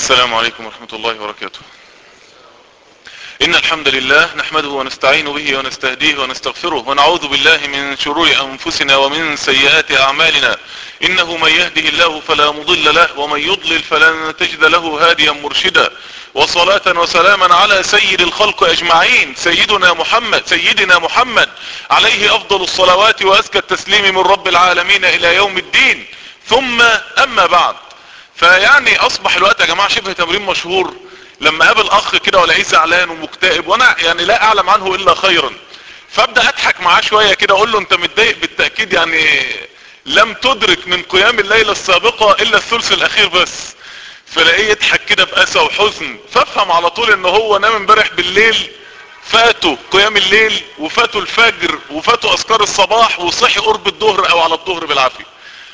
السلام عليكم ورحمة الله وبركاته إن الحمد لله نحمده ونستعين به ونستهديه ونستغفره ونعوذ بالله من شرور أنفسنا ومن سيئات أعمالنا إنه من يهده الله فلا مضل له ومن يضلل فلن تجد له هاديا مرشدا وصلاة وسلاما على سيد الخلق أجمعين سيدنا محمد سيدنا محمد عليه أفضل الصلوات وأزكى التسليم من رب العالمين إلى يوم الدين ثم أما بعد فيعني أصبح الوقت يا جماعة شبه تمرين مشهور لما قابل اخ كده ولاقيه زعلان ومكتئب وانا يعني لا اعلم عنه الا خيرا فابدا اضحك معاه شويه كده اقول له انت متضايق بالتاكيد يعني لم تدرك من قيام الليله السابقه الا الثلث الاخير بس فلاقيه يضحك كده باسى وحزن فافهم على طول ان هو نام امبارح بالليل فاتوا قيام الليل وفاتوا الفجر وفاتوا اذكار الصباح وصحي قرب الظهر او على الظهر بالعافيه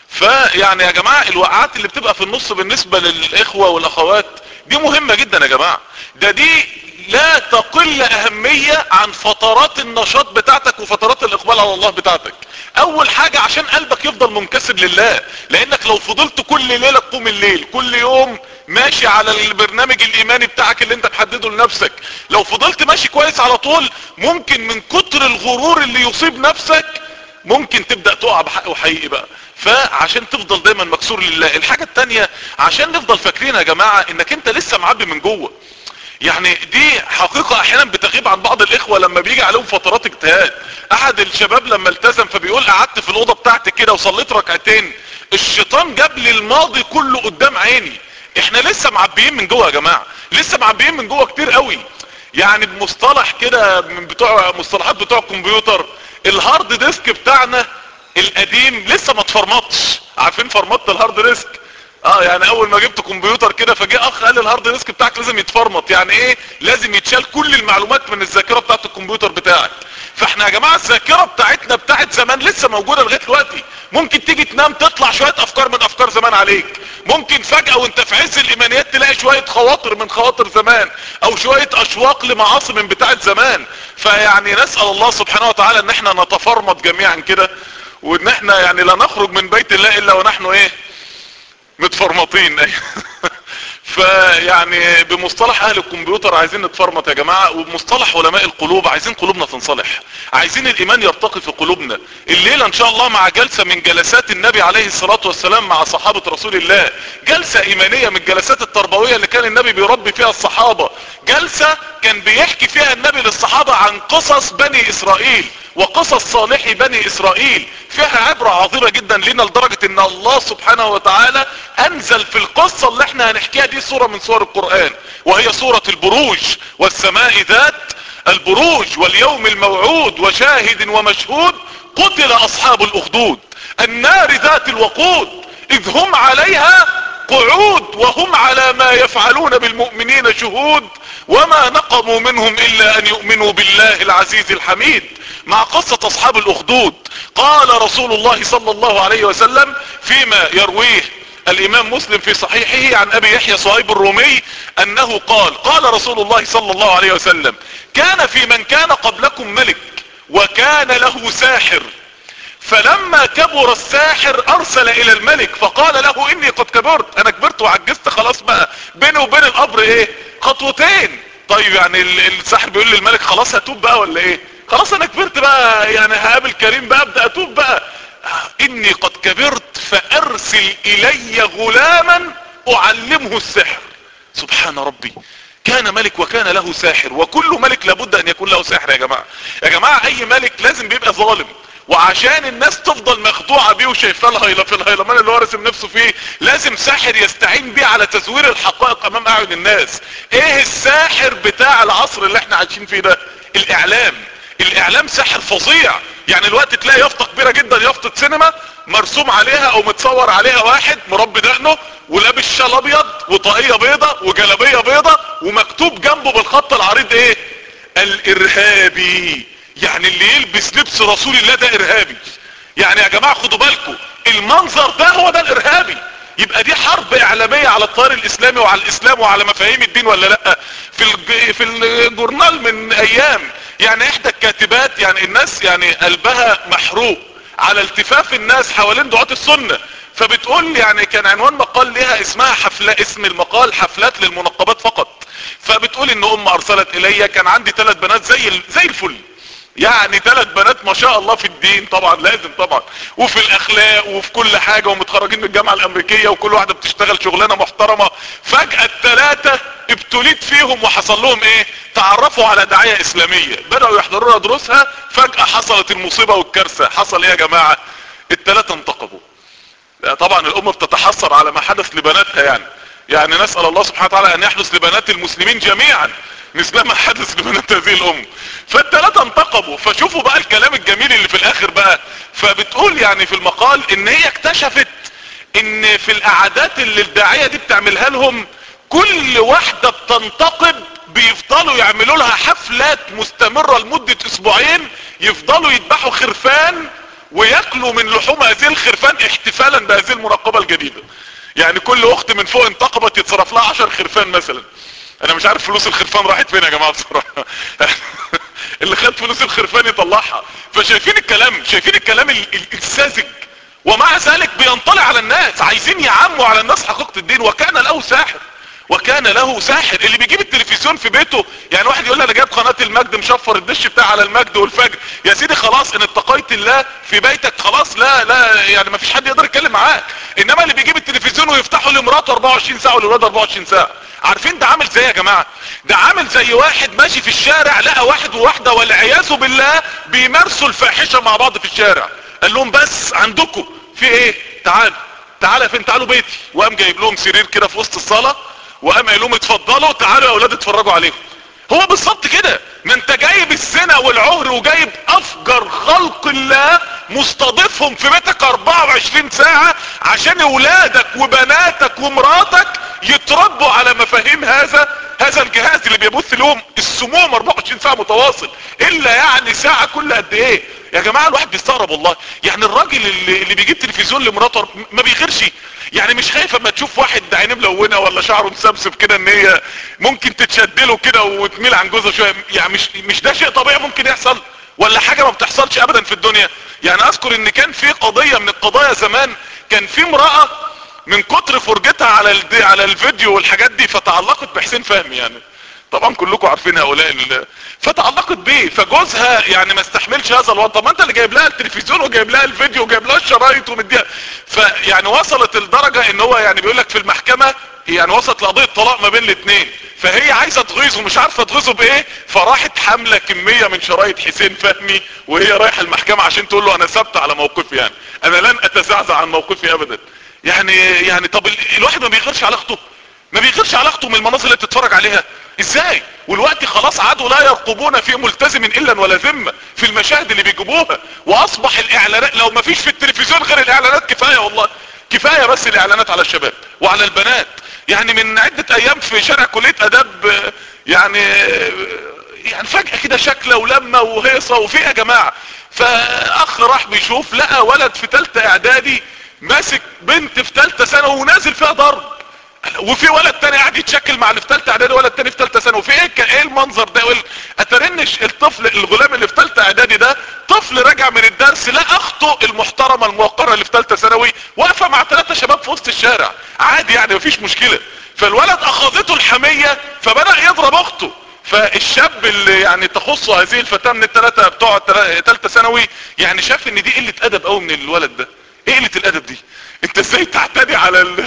فيعني يا جماعة الوقعات اللي بتبقى في النص بالنسبة للاخوة والاخوات دي مهمة جدا يا جماعة ده دي لا تقل اهمية عن فترات النشاط بتاعتك وفترات الاقبال على الله بتاعتك اول حاجة عشان قلبك يفضل منكسر لله لانك لو فضلت كل ليلة تقوم الليل كل يوم ماشي على البرنامج الايماني بتاعك اللي انت محدده لنفسك لو فضلت ماشي كويس على طول ممكن من كتر الغرور اللي يصيب نفسك ممكن تبدأ تقع بحق وحقيقي بقى فعشان تفضل دايما مكسور لله الحاجة التانية عشان نفضل فاكرين يا جماعة انك انت لسه معبي من جوه يعني دي حقيقة احيانا بتغيب عن بعض الاخوة لما بيجي عليهم فترات اجتهاد احد الشباب لما التزم فبيقول قعدت في الاوضة بتاعتي كده وصليت ركعتين الشيطان جاب لي الماضي كله قدام عيني احنا لسه معبيين من جوه يا جماعة لسه معبيين من جوه كتير قوي يعني بمصطلح كده من بتوع مصطلحات بتوع الكمبيوتر الهارد ديسك بتاعنا القديم لسه ما اتفرمطش عارفين فرمطت الهارد ديسك اه يعني اول ما جبت كمبيوتر كده فجاء اخ قال الهارد ديسك بتاعك لازم يتفرمط يعني ايه لازم يتشال كل المعلومات من الذاكره بتاعت الكمبيوتر بتاعك فاحنا يا جماعه الذاكره بتاعتنا بتاعت زمان لسه موجوده لغايه دلوقتي ممكن تيجي تنام تطلع شويه افكار من افكار زمان عليك ممكن فجاه وانت في عز الايمانيات تلاقي شويه خواطر من خواطر زمان او شويه اشواق لمعاصي من بتاعت زمان فيعني نسال الله سبحانه وتعالى ان احنا نتفرمط جميعا كده وان احنا يعني لا نخرج من بيت الله الا ونحن ايه متفرمطين فيعني بمصطلح اهل الكمبيوتر عايزين نتفرمط يا جماعة وبمصطلح علماء القلوب عايزين قلوبنا تنصلح عايزين الايمان يرتقي في قلوبنا الليلة ان شاء الله مع جلسة من جلسات النبي عليه الصلاة والسلام مع صحابة رسول الله جلسة ايمانية من الجلسات التربوية اللي كان النبي بيربي فيها الصحابة جلسة كان بيحكي فيها النبي للصحابة عن قصص بني اسرائيل وقصص صالح بني اسرائيل فيها عبرة عظيمة جدا لنا لدرجة ان الله سبحانه وتعالى انزل في القصة اللي احنا هنحكيها دي صورة من صور القرآن وهي صورة البروج والسماء ذات البروج واليوم الموعود وشاهد ومشهود قتل اصحاب الاخدود النار ذات الوقود اذ هم عليها قعود وهم على ما يفعلون بالمؤمنين شهود وما نقموا منهم الا ان يؤمنوا بالله العزيز الحميد مع قصة اصحاب الاخدود قال رسول الله صلى الله عليه وسلم فيما يرويه الامام مسلم في صحيحه عن ابي يحيى صهيب الرومي انه قال قال رسول الله صلى الله عليه وسلم كان في من كان قبلكم ملك وكان له ساحر فلما كبر الساحر ارسل الى الملك فقال له اني قد كبرت انا كبرت وعجزت خلاص بقى بيني وبين القبر ايه خطوتين طيب يعني الساحر بيقول للملك خلاص هتوب بقى ولا ايه خلاص انا كبرت بقى يعني هقابل كريم بقى ابدا اتوب بقى اني قد كبرت فارسل الي غلاما اعلمه السحر سبحان ربي كان ملك وكان له ساحر وكل ملك لابد ان يكون له ساحر يا جماعة يا جماعة اي ملك لازم بيبقى ظالم وعشان الناس تفضل مخدوعة بيه وشايفاه الهيلة في الهيلمان اللي هو راسم نفسه فيه لازم ساحر يستعين بيه على تزوير الحقائق امام اعين الناس ايه الساحر بتاع العصر اللي احنا عايشين فيه ده الاعلام الاعلام ساحر فظيع يعني الوقت تلاقي يافطة كبيرة جدا يافطة سينما مرسوم عليها او متصور عليها واحد مربي دقنه ولابس شال ابيض وطاقية بيضة وجلابية بيضة ومكتوب جنبه بالخط العريض ايه الارهابي يعني اللي يلبس لبس رسول الله ده ارهابي يعني يا جماعة خدوا بالكم المنظر ده هو ده الارهابي يبقى دي حرب اعلامية على الطار الاسلامي وعلى الاسلام وعلى مفاهيم الدين ولا لا في الج... في الجورنال من ايام يعني احدى الكاتبات يعني الناس يعني قلبها محروق على التفاف الناس حوالين دعاة السنة فبتقول يعني كان عنوان مقال لها اسمها حفلة اسم المقال حفلات للمنقبات فقط فبتقول ان ام ارسلت الي كان عندي ثلاث بنات زي زي الفل يعني ثلاث بنات ما شاء الله في الدين طبعا لازم طبعا وفي الاخلاق وفي كل حاجة ومتخرجين من الجامعة الامريكية وكل واحدة بتشتغل شغلانة محترمة فجأة الثلاثة ابتليت فيهم وحصل لهم ايه تعرفوا على دعاية اسلامية بدأوا يحضروا دروسها فجأة حصلت المصيبة والكارثة حصل ايه يا جماعة الثلاثة انتقبوا طبعا الام بتتحسر على ما حدث لبناتها يعني يعني نسأل الله سبحانه وتعالى ان يحدث لبنات المسلمين جميعا مثل ما حدث لبنات هذه الام فالتلاتة انتقبوا فشوفوا بقى الكلام الجميل اللي في الاخر بقى فبتقول يعني في المقال ان هي اكتشفت ان في القعدات اللي الداعية دي بتعملها لهم كل واحدة بتنتقب بيفضلوا يعملوا لها حفلات مستمرة لمدة اسبوعين يفضلوا يذبحوا خرفان وياكلوا من لحوم هذه الخرفان احتفالا بهذه المنقبة الجديدة يعني كل اخت من فوق انتقبت يتصرف لها عشر خرفان مثلا انا مش عارف فلوس الخرفان راحت فين يا جماعة بصراحة اللي خد فلوس الخرفان يطلعها فشايفين الكلام شايفين الكلام الساذج ومع ذلك بينطلع على الناس عايزين يعموا على الناس حقيقة الدين وكان له ساحر وكان له ساحر اللي بيجيب التلفزيون في بيته يعني واحد يقول لي انا جايب قناة المجد مشفر الدش بتاع على المجد والفجر يا سيدي خلاص ان اتقيت الله في بيتك خلاص لا لا يعني ما فيش حد يقدر يتكلم معاك انما اللي بيجيب التلفزيون ويفتحه لمراته 24 ساعة ولولاده 24 ساعة عارفين ده عامل زي يا جماعة ده عامل زي واحد ماشي في الشارع لقى واحد وواحدة والعياذ بالله بيمارسوا الفاحشة مع بعض في الشارع قال لهم بس عندكم في ايه تعال تعال فين تعالوا بيتي وقام جايب لهم سرير كده في وسط الصالة وقام قال لهم اتفضلوا تعالوا يا اولاد اتفرجوا عليهم هو بالظبط كده ما انت جايب الزنا والعهر وجايب افجر خلق الله مستضيفهم في بيتك 24 ساعة عشان اولادك وبناتك ومراتك يتربوا على مفاهيم هذا هذا الجهاز اللي بيبث لهم السموم 24 ساعة متواصل الا يعني ساعة كل قد ايه يا جماعة الواحد بيستغرب والله يعني الراجل اللي, اللي بيجيب تلفزيون لمراته ما بيغيرش يعني مش خايف اما تشوف واحد عينيه ملونه ولا شعره مسبسب كده ان هي ممكن تتشدله كده وتميل عن جوزها شويه يعني مش مش ده شيء طبيعي ممكن يحصل ولا حاجه ما بتحصلش ابدا في الدنيا يعني اذكر ان كان في قضيه من القضايا زمان كان في امراه من كتر فرجتها على الدي على الفيديو والحاجات دي فتعلقت بحسين فهمي يعني طبعا كلكم عارفين هؤلاء ال... فتعلقت بيه فجوزها يعني ما استحملش هذا الوضع طب ما انت اللي جايب لها التلفزيون وجايب لها الفيديو وجايب لها الشرايط ومديها فيعني وصلت الدرجة ان هو يعني بيقول لك في المحكمة هي يعني وصلت لقضية طلاق ما بين الاثنين فهي عايزة تغيظه ومش عارفة تغيظه بايه فراحت حاملة كمية من شرايط حسين فهمي وهي رايحة المحكمة عشان تقول له انا ثابتة على موقفي يعني انا لن اتزعزع عن موقفي ابدا يعني يعني طب الواحد ما بيغيرش على اخته ما بيغيرش على اخته من المناظر اللي بتتفرج عليها ازاي والوقت خلاص عادوا لا يرقبون في ملتزم الا ولا ذمة في المشاهد اللي بيجيبوها واصبح الاعلانات لو ما فيش في التلفزيون غير الاعلانات كفاية والله كفاية بس الاعلانات على الشباب وعلى البنات يعني من عدة ايام في شارع كلية اداب يعني يعني فجأة كده شكلة ولمة وهيصة وفي يا جماعة فاخ راح بيشوف لقى ولد في تالتة اعدادي ماسك بنت في تالتة سنة ونازل فيها ضرب وفي ولد تاني قاعد يتشكل مع اللي في ثالثه اعدادي ولد تاني في ثالثه ثانوي وفي ايه ايه المنظر ده يقول اترنش الطفل الغلام اللي في ثالثه اعدادي ده طفل راجع من الدرس لا اخته المحترمه الموقره اللي في ثالثه ثانوي واقفه مع ثلاثه شباب في وسط الشارع عادي يعني مفيش مشكله فالولد اخذته الحميه فبدا يضرب اخته فالشاب اللي يعني تخصه هذه الفتاة من الثلاثة بتوع ثالثه ثانوي يعني شاف ان دي قلة ادب قوي من الولد ده ايه قلة الادب دي انت ازاي تعتدي على ال...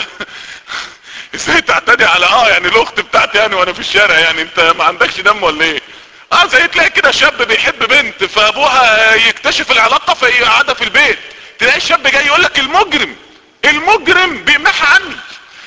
ازاي تعتدي على اه يعني الاخت بتاعتي يعني وانا في الشارع يعني انت ما عندكش دم ولا ايه اه زي تلاقي كده شاب بيحب بنت فابوها يكتشف العلاقة فيقعدها في البيت تلاقي الشاب جاي يقول لك المجرم المجرم بيمنعها عني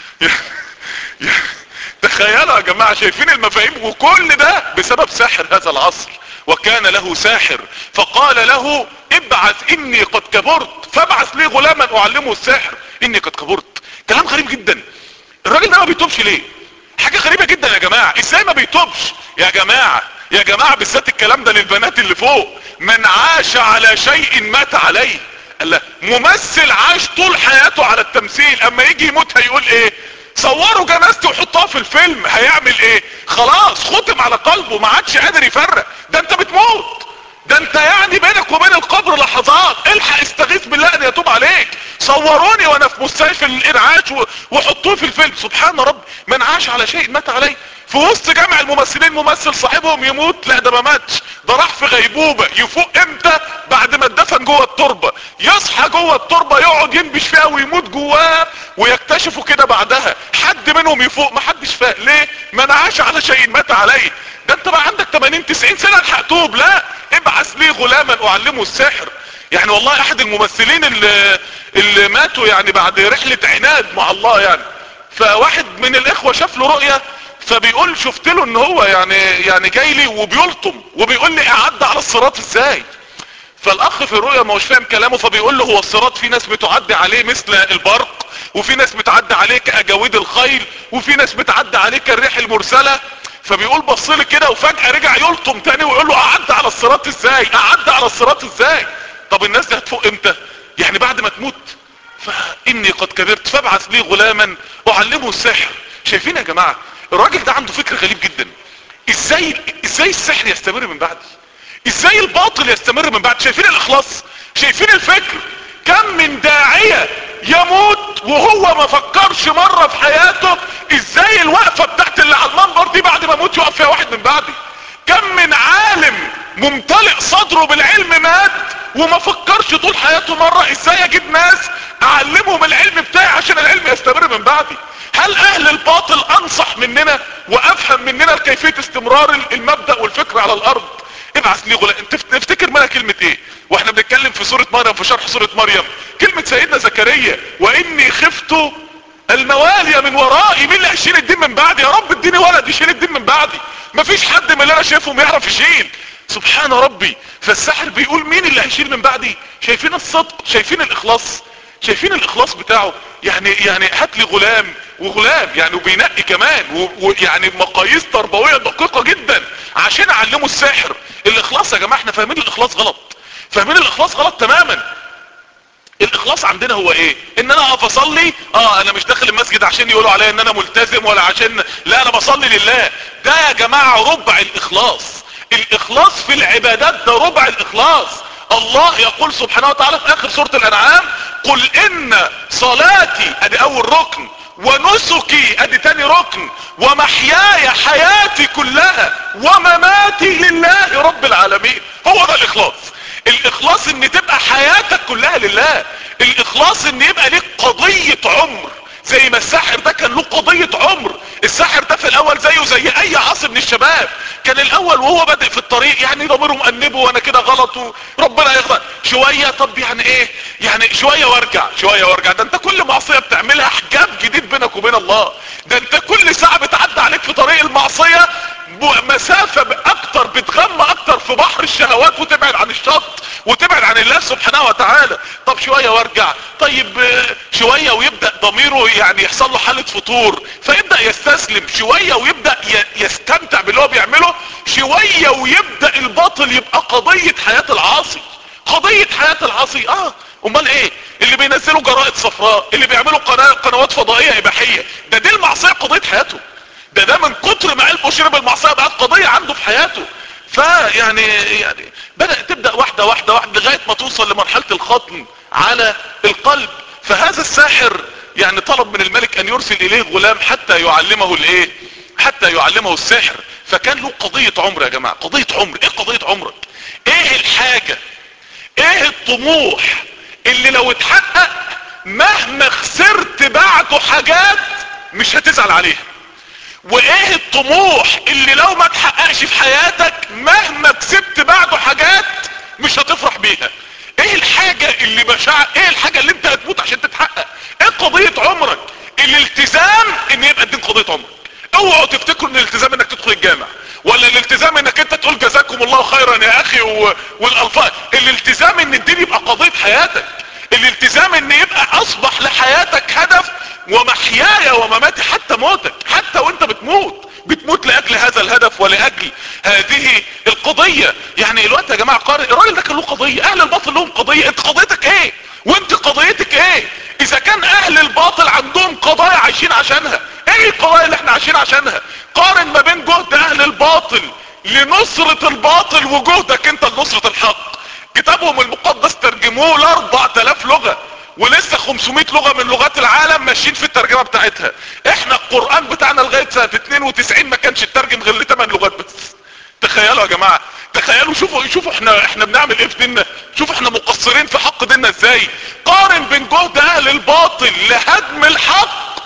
تخيلوا يا جماعة شايفين المفاهيم وكل ده بسبب ساحر هذا العصر وكان له ساحر فقال له ابعث اني قد كبرت فابعث لي غلاما اعلمه السحر اني قد كبرت كلام غريب جدا الراجل ده ما بيتوبش ليه حاجة غريبة جدا يا جماعة ازاي ما بيتوبش يا جماعة يا جماعة بالذات الكلام ده للبنات اللي فوق من عاش على شيء مات عليه قال ممثل عاش طول حياته على التمثيل اما يجي يموت هيقول ايه صوروا جنازته وحطها في الفيلم هيعمل ايه خلاص ختم على قلبه ما عادش قادر يفرق ده انت بتموت ده ده انت يعني بينك وبين القبر لحظات الحق استغيث بالله ان يتوب عليك صوروني وانا في مستشفى الانعاش وحطوه في الفيلم سبحان رب من عاش على شيء مات عليه في وسط جمع الممثلين ممثل صاحبهم يموت لا ده ما ماتش ده راح في غيبوبة يفوق امتى بعد ما اتدفن جوه التربة يصحى جوه التربة يقعد ينبش فيها ويموت جواه ويكتشفوا كده بعدها حد منهم يفوق ما حدش فاق ليه ما عاش على شيء مات عليه ده انت بقى عندك 80 90 سنة الحق توب لا ابعث لي غلاما اعلمه السحر يعني والله احد الممثلين اللي, اللي ماتوا يعني بعد رحلة عناد مع الله يعني فواحد من الاخوة شاف له رؤية فبيقول شفت له ان هو يعني يعني جاي لي وبيلطم وبيقول لي اعد على الصراط ازاي فالاخ في الرؤيا ما هوش فاهم كلامه فبيقول له هو الصراط في ناس بتعدي عليه مثل البرق وفي ناس بتعدي عليه كاجاويد الخيل وفي ناس بتعدي عليه كالريح المرسله فبيقول بص لي كده وفجاه رجع يلطم تاني ويقول له اعد على الصراط ازاي اعد على الصراط ازاي طب الناس دي هتفوق امتى يعني بعد ما تموت فاني قد كبرت فابعث لي غلاما اعلمه السحر شايفين يا جماعه الراجل ده عنده فكر غريب جدا ازاي ازاي السحر يستمر من بعد ازاي الباطل يستمر من بعد شايفين الاخلاص شايفين الفكر كم من داعية يموت وهو ما فكرش مرة في حياته ازاي الوقفة بتاعت اللي على المنبر دي بعد ما موت يقف فيها واحد من بعدي كم من عالم ممتلئ صدره بالعلم مات وما فكرش طول حياته مرة ازاي اجيب ناس اعلمهم العلم بتاعي عشان العلم يستمر من بعدي هل اهل الباطل انصح مننا وافهم مننا كيفية استمرار المبدأ والفكر على الارض ابعث لي غلام تفتكر منها كلمة ايه واحنا بنتكلم في سورة مريم في شرح سورة مريم كلمة سيدنا زكريا واني خفت الموالي من ورائي مين اللي هيشيل الدين من بعدي يا رب اديني ولد يشيل الدين من بعدي مفيش حد من اللي انا شايفهم يعرف يشيل سبحان ربي فالساحر بيقول مين اللي هيشيل من بعدي شايفين الصدق شايفين الاخلاص شايفين الاخلاص بتاعه يعني يعني هات لي غلام وغلام يعني وبينقي كمان ويعني مقاييس تربويه دقيقه جدا عشان اعلمه السحر الاخلاص يا جماعه احنا فاهمين الاخلاص غلط فاهمين الاخلاص غلط تماما الاخلاص عندنا هو ايه ان انا اقف اصلي اه انا مش داخل المسجد عشان يقولوا عليا ان انا ملتزم ولا عشان لا انا بصلي لله ده يا جماعه ربع الاخلاص الاخلاص في العبادات ده ربع الاخلاص الله يقول سبحانه وتعالى في اخر سورة الانعام قل ان صلاتي ادي اول ركن ونسكي ادي تاني ركن ومحياي حياتي كلها ومماتي لله رب العالمين هو ده الاخلاص الاخلاص ان تبقى حياتك كلها لله الاخلاص ان يبقى ليك قضية عمر زي ما الساحر ده كان له قضية عمر الساحر ده في الاول زيه زي اي عاصر من الشباب كان الاول وهو بادئ في الطريق يعني ضميره مأنبه وانا كده غلط وربنا يغضب شوية طب يعني ايه يعني شوية وارجع شوية وارجع ده انت كل معصية بتعملها حجاب جديد بينك وبين الله ده انت كل ساعة بتعدي عليك في طريق المعصية مسافة اكتر بتغمى اكتر في بحر الشهوات وتبعد عن الشط وتبعد عن الله سبحانه وتعالى طب شوية وارجع طيب شوية ويبدأ ضميره يعني يحصل له حالة فطور فيبدأ يستسلم شوية ويبدأ يستمتع باللي هو بيعمله شوية ويبدأ الباطل يبقى قضية حياة العاصي قضية حياة العاصي اه امال ايه اللي بينزلوا جرائد صفراء اللي بيعملوا قناة قنوات فضائية اباحية ده دي المعصية قضية حياته ده ده من كتر ما قلبه شرب المعصية بقت قضية عنده في حياته فيعني يعني بدأ تبدأ واحدة واحدة واحدة لغاية ما توصل لمرحلة الختم على القلب فهذا الساحر يعني طلب من الملك ان يرسل اليه غلام حتى يعلمه الايه حتى يعلمه السحر فكان له قضية عمر يا جماعة قضية عمر ايه قضية عمرك ايه الحاجة ايه الطموح اللي لو اتحقق مهما خسرت بعده حاجات مش هتزعل عليها وايه الطموح اللي لو ما تحققش في حياتك مهما كسبت بعده حاجات مش هتفرح بيها ايه الحاجة اللي بشع ايه الحاجة اللي انت هتموت عشان تتحقق ايه قضية عمرك الالتزام ان يبقى الدين قضية عمرك اوعوا تفتكروا ان الالتزام انك تدخل الجامع ولا الالتزام انك انت تقول جزاكم الله خيرا يا اخي و... والالفاظ الالتزام ان الدين يبقى قضية حياتك الالتزام ان يبقى اصبح لحياتك هدف ومحياي ومماتي حتى موتك حتى وانت بتموت بتموت لاجل هذا الهدف ولاجل هذه القضية يعني الوقت يا جماعة قارئ الراجل ده كان له قضية اهل الباطل لهم قضية انت قضيتك ايه وانت قضيتك ايه اذا كان اهل الباطل عندهم قضايا عايشين عشانها ايه القضايا اللي احنا عايشين عشانها قارن ما بين جهد اهل الباطل لنصرة الباطل وجهدك انت لنصرة الحق كتابهم المقدس ترجموه ل 4000 لغة ولسه 500 لغة من لغات العالم ماشيين في الترجمة بتاعتها احنا القرآن بتاعنا لغاية سنة 92 ما كانش الترجم غير ل 8 لغات بس تخيلوا يا جماعة تخيلوا شوفوا شوفوا احنا احنا بنعمل ايه في ديننا شوفوا احنا مقصرين في حق ديننا ازاي قارن بين جهد اهل الباطل لهدم الحق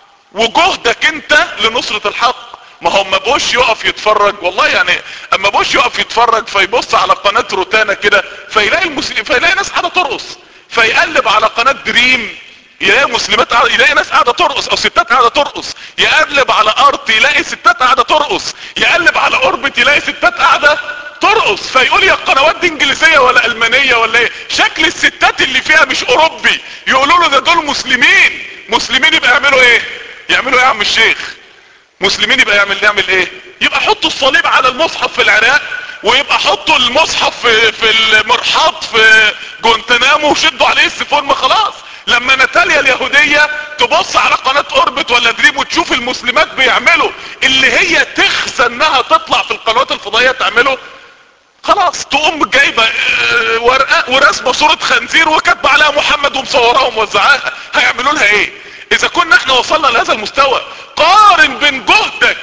وجهدك انت لنصرة الحق ما هو اما بوش يقف يتفرج والله يعني اما بوش يقف يتفرج فيبص على قناة روتانا كده فيلاقي المسلمين فيلاقي ناس قاعدة ترقص فيقلب على قناة دريم يلاقي مسلمات قاعدة يلاقي ناس قاعدة ترقص او ستات قاعدة ترقص يقلب على ارت يلاقي ستات قاعدة ترقص يقلب على اوربت يلاقي ستات قاعدة ترقص فيقول يا القنوات دي انجليزية ولا المانية ولا ايه شكل الستات اللي فيها مش اوروبي يقولوا له ده دول مسلمين مسلمين يبقى يعملوا ايه يعملوا ايه يا عم الشيخ مسلمين يبقى يعمل يعمل ايه يبقى حطوا الصليب على المصحف في العراق ويبقى حطوا المصحف في, في المرحاض في جونتنامو وشدوا عليه السيفون ما خلاص لما ناتاليا اليهودية تبص على قناة اوربت ولا دريم وتشوف المسلمات بيعملوا اللي هي تخسى انها تطلع في القنوات الفضائية تعمله خلاص تقوم جايبة اه ورقة ورسمة صورة خنزير وكاتبة عليها محمد ومصوراها وموزعاها هيعملوا لها ايه اذا كنا احنا وصلنا لهذا المستوى قارن بين جهدك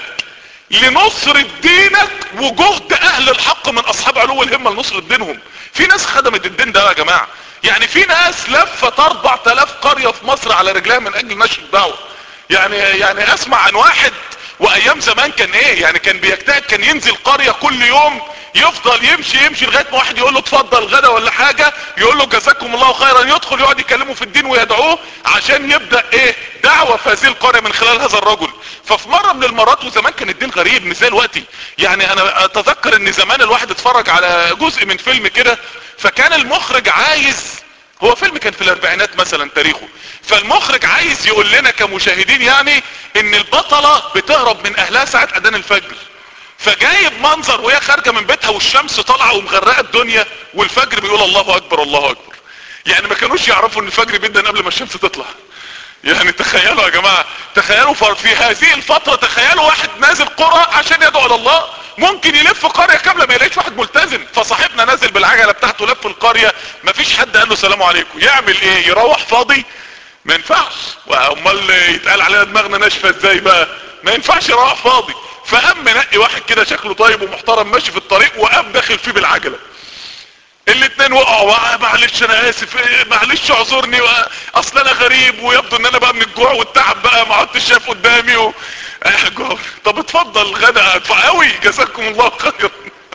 لنصرة دينك وجهد اهل الحق من اصحاب علو الهمة لنصرة دينهم في ناس خدمت الدين ده يا جماعة يعني في ناس لفت 4000 قرية في مصر على رجلها من اجل نشر الدعوة يعني يعني اسمع عن واحد وايام زمان كان ايه يعني كان بيجتهد كان ينزل قرية كل يوم يفضل يمشي يمشي لغاية ما واحد يقول له اتفضل غدا ولا حاجة يقول له جزاكم الله خيرا يدخل يقعد يكلمه في الدين ويدعوه عشان يبدأ ايه دعوة في هذه القرية من خلال هذا الرجل ففي مرة من المرات وزمان كان الدين غريب مش زي دلوقتي يعني انا اتذكر ان زمان الواحد اتفرج على جزء من فيلم كده فكان المخرج عايز هو فيلم كان في الاربعينات مثلا تاريخه فالمخرج عايز يقول لنا كمشاهدين يعني ان البطلة بتهرب من اهلها ساعة اذان الفجر فجايب منظر وهي خارجة من بيتها والشمس طالعة ومغرقة الدنيا والفجر بيقول الله اكبر الله اكبر يعني ما كانوش يعرفوا ان الفجر بيدن قبل ما الشمس تطلع يعني تخيلوا يا جماعة تخيلوا في هذه الفترة تخيلوا واحد نازل قرى عشان يدعو الى الله ممكن يلف قرية كاملة ما يلاقيش واحد ملتزم فصاحبنا نازل بالعجلة بتاعته لف القرية مفيش حد قال له سلام عليكم يعمل ايه يروح فاضي ما ينفعش امال يتقال علينا دماغنا ناشفة ازاي بقى ما ينفعش يروح فاضي فقام منقي واحد كده شكله طيب ومحترم ماشي في الطريق وقام داخل فيه بالعجلة الاتنين وقعوا معلش انا اسف معلش اعذرني اصل انا غريب ويبدو ان انا بقى من الجوع والتعب بقى ما عدتش شايف قدامي و... جوع طب اتفضل غدا ادفع قوي جزاكم الله خيرا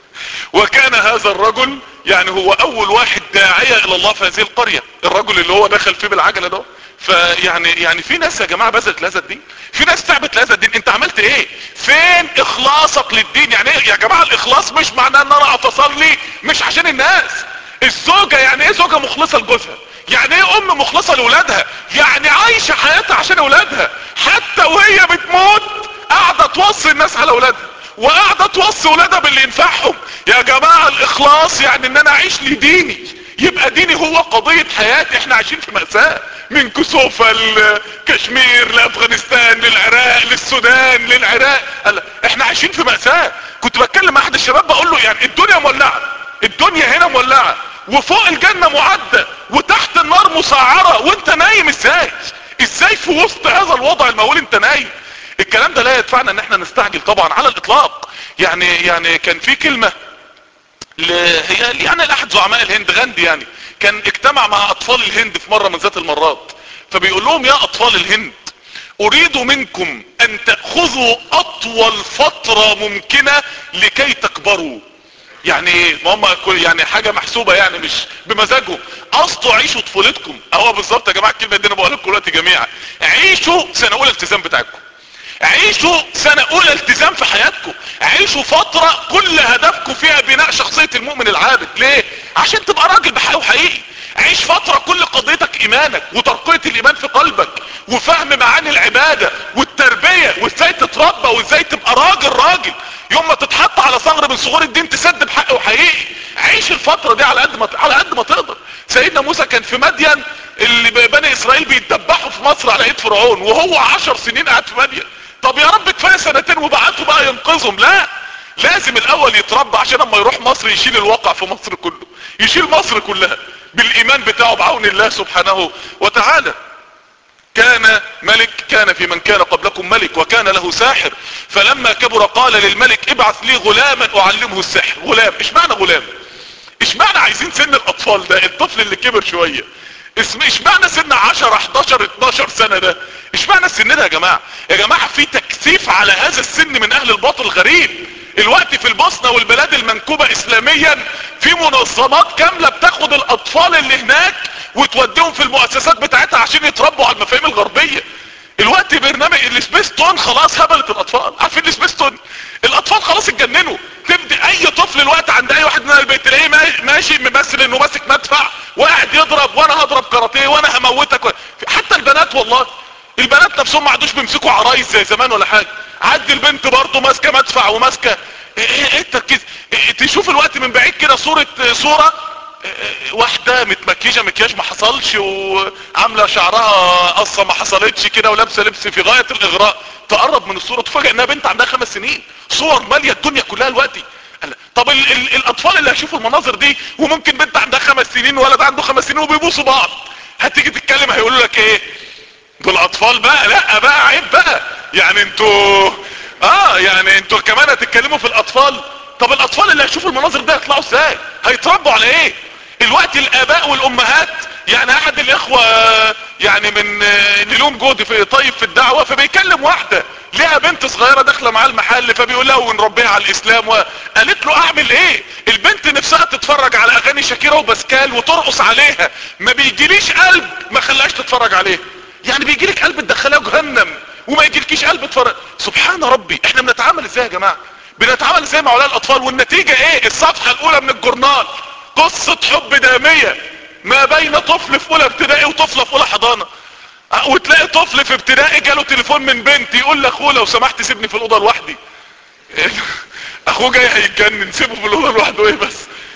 وكان هذا الرجل يعني هو اول واحد داعية الى الله في هذه القرية الرجل اللي هو دخل فيه بالعجلة ده فيعني يعني في ناس يا جماعة بذلت لهذا الدين في ناس تعبت لهذا الدين انت عملت ايه فين اخلاصك للدين يعني ايه يا جماعة الاخلاص مش معناه ان انا اقف اصلي مش عشان الناس الزوجة يعني ايه زوجة مخلصة لجوزها يعني ايه ام مخلصة لولادها يعني عايشة حياتها عشان اولادها حتى وهي بتموت قاعدة توصي الناس على اولادها وقاعدة توصي ولادها باللي ينفعهم يا جماعة الاخلاص يعني ان انا اعيش لديني يبقى ديني هو قضية حياتي احنا عايشين في مأساة من كسوفة لكشمير لافغانستان للعراق للسودان للعراق احنا عايشين في مأساة كنت بتكلم مع احد الشباب بقول له يعني الدنيا مولعة الدنيا هنا مولعة وفوق الجنة معدة وتحت النار مسعرة وانت نايم ازاي ازاي في وسط هذا الوضع المهول انت نايم الكلام ده لا يدفعنا ان احنا نستعجل طبعا على الاطلاق يعني يعني كان في كلمة ل... هي يعني لاحد زعماء الهند غاندي يعني كان اجتمع مع اطفال الهند في مرة من ذات المرات فبيقول لهم يا اطفال الهند اريد منكم ان تأخذوا اطول فترة ممكنة لكي تكبروا يعني ايه ما هم يعني حاجة محسوبة يعني مش بمزاجهم قصدوا عيشوا طفولتكم اهو بالظبط يا جماعة الكلمة دي انا بقول لكم دلوقتي جميعا عيشوا سنة اولى التزام بتاعكم عيشوا سنة اولى التزام في حياتكم عيشوا فترة كل هدفكم فيها بناء شخصية المؤمن العابد ليه عشان تبقى راجل بحقيقي وحقيقي عيش فترة كل قضيتك ايمانك وترقية الايمان في قلبك وفهم معاني العبادة والتربية وازاي تتربى وازاي تبقى راجل راجل يوم ما تتحط على ثغر من صغور الدين تسد بحق وحقيقي عيش الفترة دي على قد ما على قد ما تقدر سيدنا موسى كان في مدين اللي بني اسرائيل بيتدبحوا في مصر على ايد فرعون وهو عشر سنين قاعد في مدين طب يا رب كفايه سنتين وبعته بقى ينقذهم لا لازم الاول يتربى عشان اما يروح مصر يشيل الواقع في مصر كله يشيل مصر كلها بالايمان بتاعه بعون الله سبحانه وتعالى كان ملك كان في من كان قبلكم ملك وكان له ساحر فلما كبر قال للملك ابعث لي غلاما اعلمه السحر غلام ايش معنى غلام ايش معنى عايزين سن الاطفال ده الطفل اللي كبر شوية اسم ايش معنى سن 10 11 12 سنة ده ايش معنى السن ده يا جماعة يا جماعة في تكثيف على هذا السن من اهل الباطل غريب الوقت في البوسنة والبلاد المنكوبة اسلاميا في منظمات كاملة بتاخد الاطفال اللي هناك وتوديهم في المؤسسات بتاعتها عشان يتربوا على المفاهيم الغربية الوقت برنامج السبيستون خلاص هبلت الاطفال عارفين السبيستون الاطفال خلاص اتجننوا تبدأ اي طفل الوقت عند اي واحد من البيت تلاقيه ماشي ممثل انه ماسك مدفع وقاعد يضرب وانا هضرب كاراتيه وانا هموتك و... حتى البنات والله البنات نفسهم ما عادوش بيمسكوا عرايس زي زمان ولا حاجة عدي البنت برضه ماسكه مدفع وماسكه ايه ايه التركيز إيه تشوف الوقت من بعيد كده صورة صورة إيه واحدة متمكيجة مكياج ما حصلش وعاملة شعرها قصة ما حصلتش كده ولابسة لبس في غاية الاغراء تقرب من الصورة تفاجئ انها بنت عندها خمس سنين صور مالية الدنيا كلها الوقت طب ال ال الاطفال اللي هيشوفوا المناظر دي وممكن بنت عندها خمس سنين وولد عنده خمس سنين وبيبوسوا بعض هتيجي تتكلم هيقولوا لك ايه دول اطفال بقى لا بقى عيب بقى يعني انتوا اه يعني انتوا كمان هتتكلموا في الاطفال طب الاطفال اللي هيشوفوا المناظر ده يطلعوا ازاي هيتربوا على ايه الوقت الاباء والامهات يعني احد الاخوة يعني من نلوم جهد في طيب في الدعوة فبيكلم واحدة ليها بنت صغيرة داخلة معاه المحل فبيقول لها ونربيها على الاسلام وقالت له اعمل ايه البنت نفسها تتفرج على اغاني شاكيرة وبسكال وترقص عليها ما بيجيليش قلب ما خلاش تتفرج عليها يعني بيجيلك قلب تدخلها جهنم وما يجيلكيش قلب تفرج سبحان ربي احنا بنتعامل ازاي يا جماعة بنتعامل ازاي مع اولاد الاطفال والنتيجة ايه الصفحة الاولى من الجورنال قصة حب دامية ما بين طفل في اولى ابتدائي وطفلة في اولى حضانة وتلاقي طفل في ابتدائي جاله تليفون من بنت يقول لاخوه لو سمحت سيبني في الاوضه لوحدي اخوه جاي هيتجنن سيبه في الاوضه لوحده ايه بس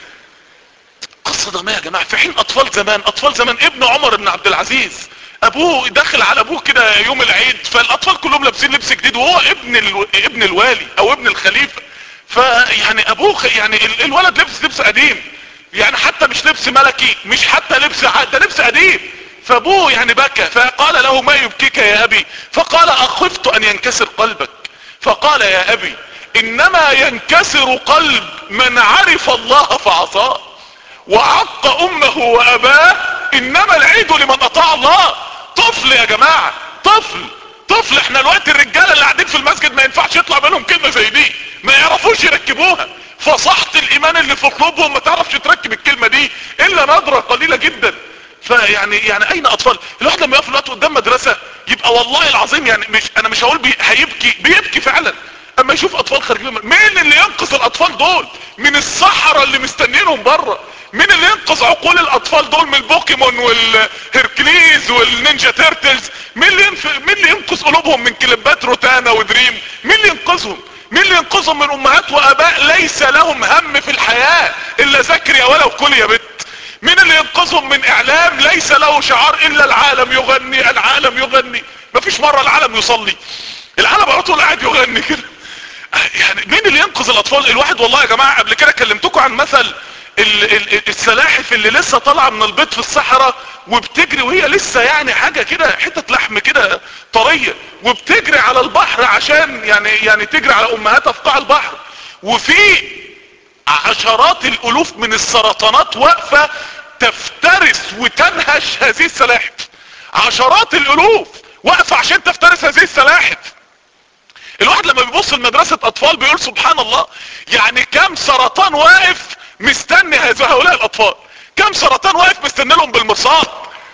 قصه دميه يا جماعه في حين اطفال زمان اطفال زمان ابن عمر بن عبد العزيز ابوه داخل على ابوه كده يوم العيد فالاطفال كلهم لابسين لبس جديد وهو ابن الو... ابن الوالي او ابن الخليفه فيعني ابوه يعني ال... الولد لبس لبس قديم يعني حتى مش لبس ملكي مش حتى لبس ع... ده لبس قديم فابوه يعني بكى فقال له ما يبكيك يا ابي فقال اخفت ان ينكسر قلبك فقال يا ابي انما ينكسر قلب من عرف الله فعصاه وعق امه واباه انما العيد لمن اطاع الله طفل يا جماعة طفل طفل احنا الوقت الرجالة اللي قاعدين في المسجد ما ينفعش يطلع منهم كلمة زي دي ما يعرفوش يركبوها فصحة الايمان اللي في قلوبهم ما تعرفش تركب الكلمة دي الا نظرة قليلة جدا فيعني يعني اين اطفال الواحد لما يقف الوقت قدام مدرسة يبقى والله العظيم يعني مش انا مش هقول بي هيبكي بيبكي فعلا اما يشوف اطفال خارجين مين اللي ينقذ الاطفال دول من الصحراء اللي مستنينهم بره مين اللي ينقذ عقول الاطفال دول من البوكيمون والهيركليز والنينجا تيرتلز مين اللي ينف... مين اللي ينقذ قلوبهم من كليبات روتانا ودريم مين اللي ينقذهم مين اللي ينقذهم من امهات واباء ليس لهم هم في الحياة الا ذاكر يا ولا وكل يا بت مين اللي ينقذهم من اعلام ليس له شعار الا العالم يغني العالم يغني مفيش مرة العالم يصلي العالم على طول قاعد يغني كده يعني مين اللي ينقذ الاطفال الواحد والله يا جماعة قبل كده كلمتكم عن مثل ال ال السلاحف اللي لسه طالعه من البيت في الصحراء وبتجري وهي لسه يعني حاجة كده حتة لحم كده طرية وبتجري على البحر عشان يعني يعني تجري على امهاتها في قاع البحر وفي عشرات الالوف من السرطانات واقفة تفترس وتنهش هذه السلاحف عشرات الالوف واقفة عشان تفترس هذه السلاحف الواحد لما بيبص لمدرسة اطفال بيقول سبحان الله يعني كم سرطان واقف مستني هؤلاء الاطفال كم سرطان واقف مستني لهم بالمصاب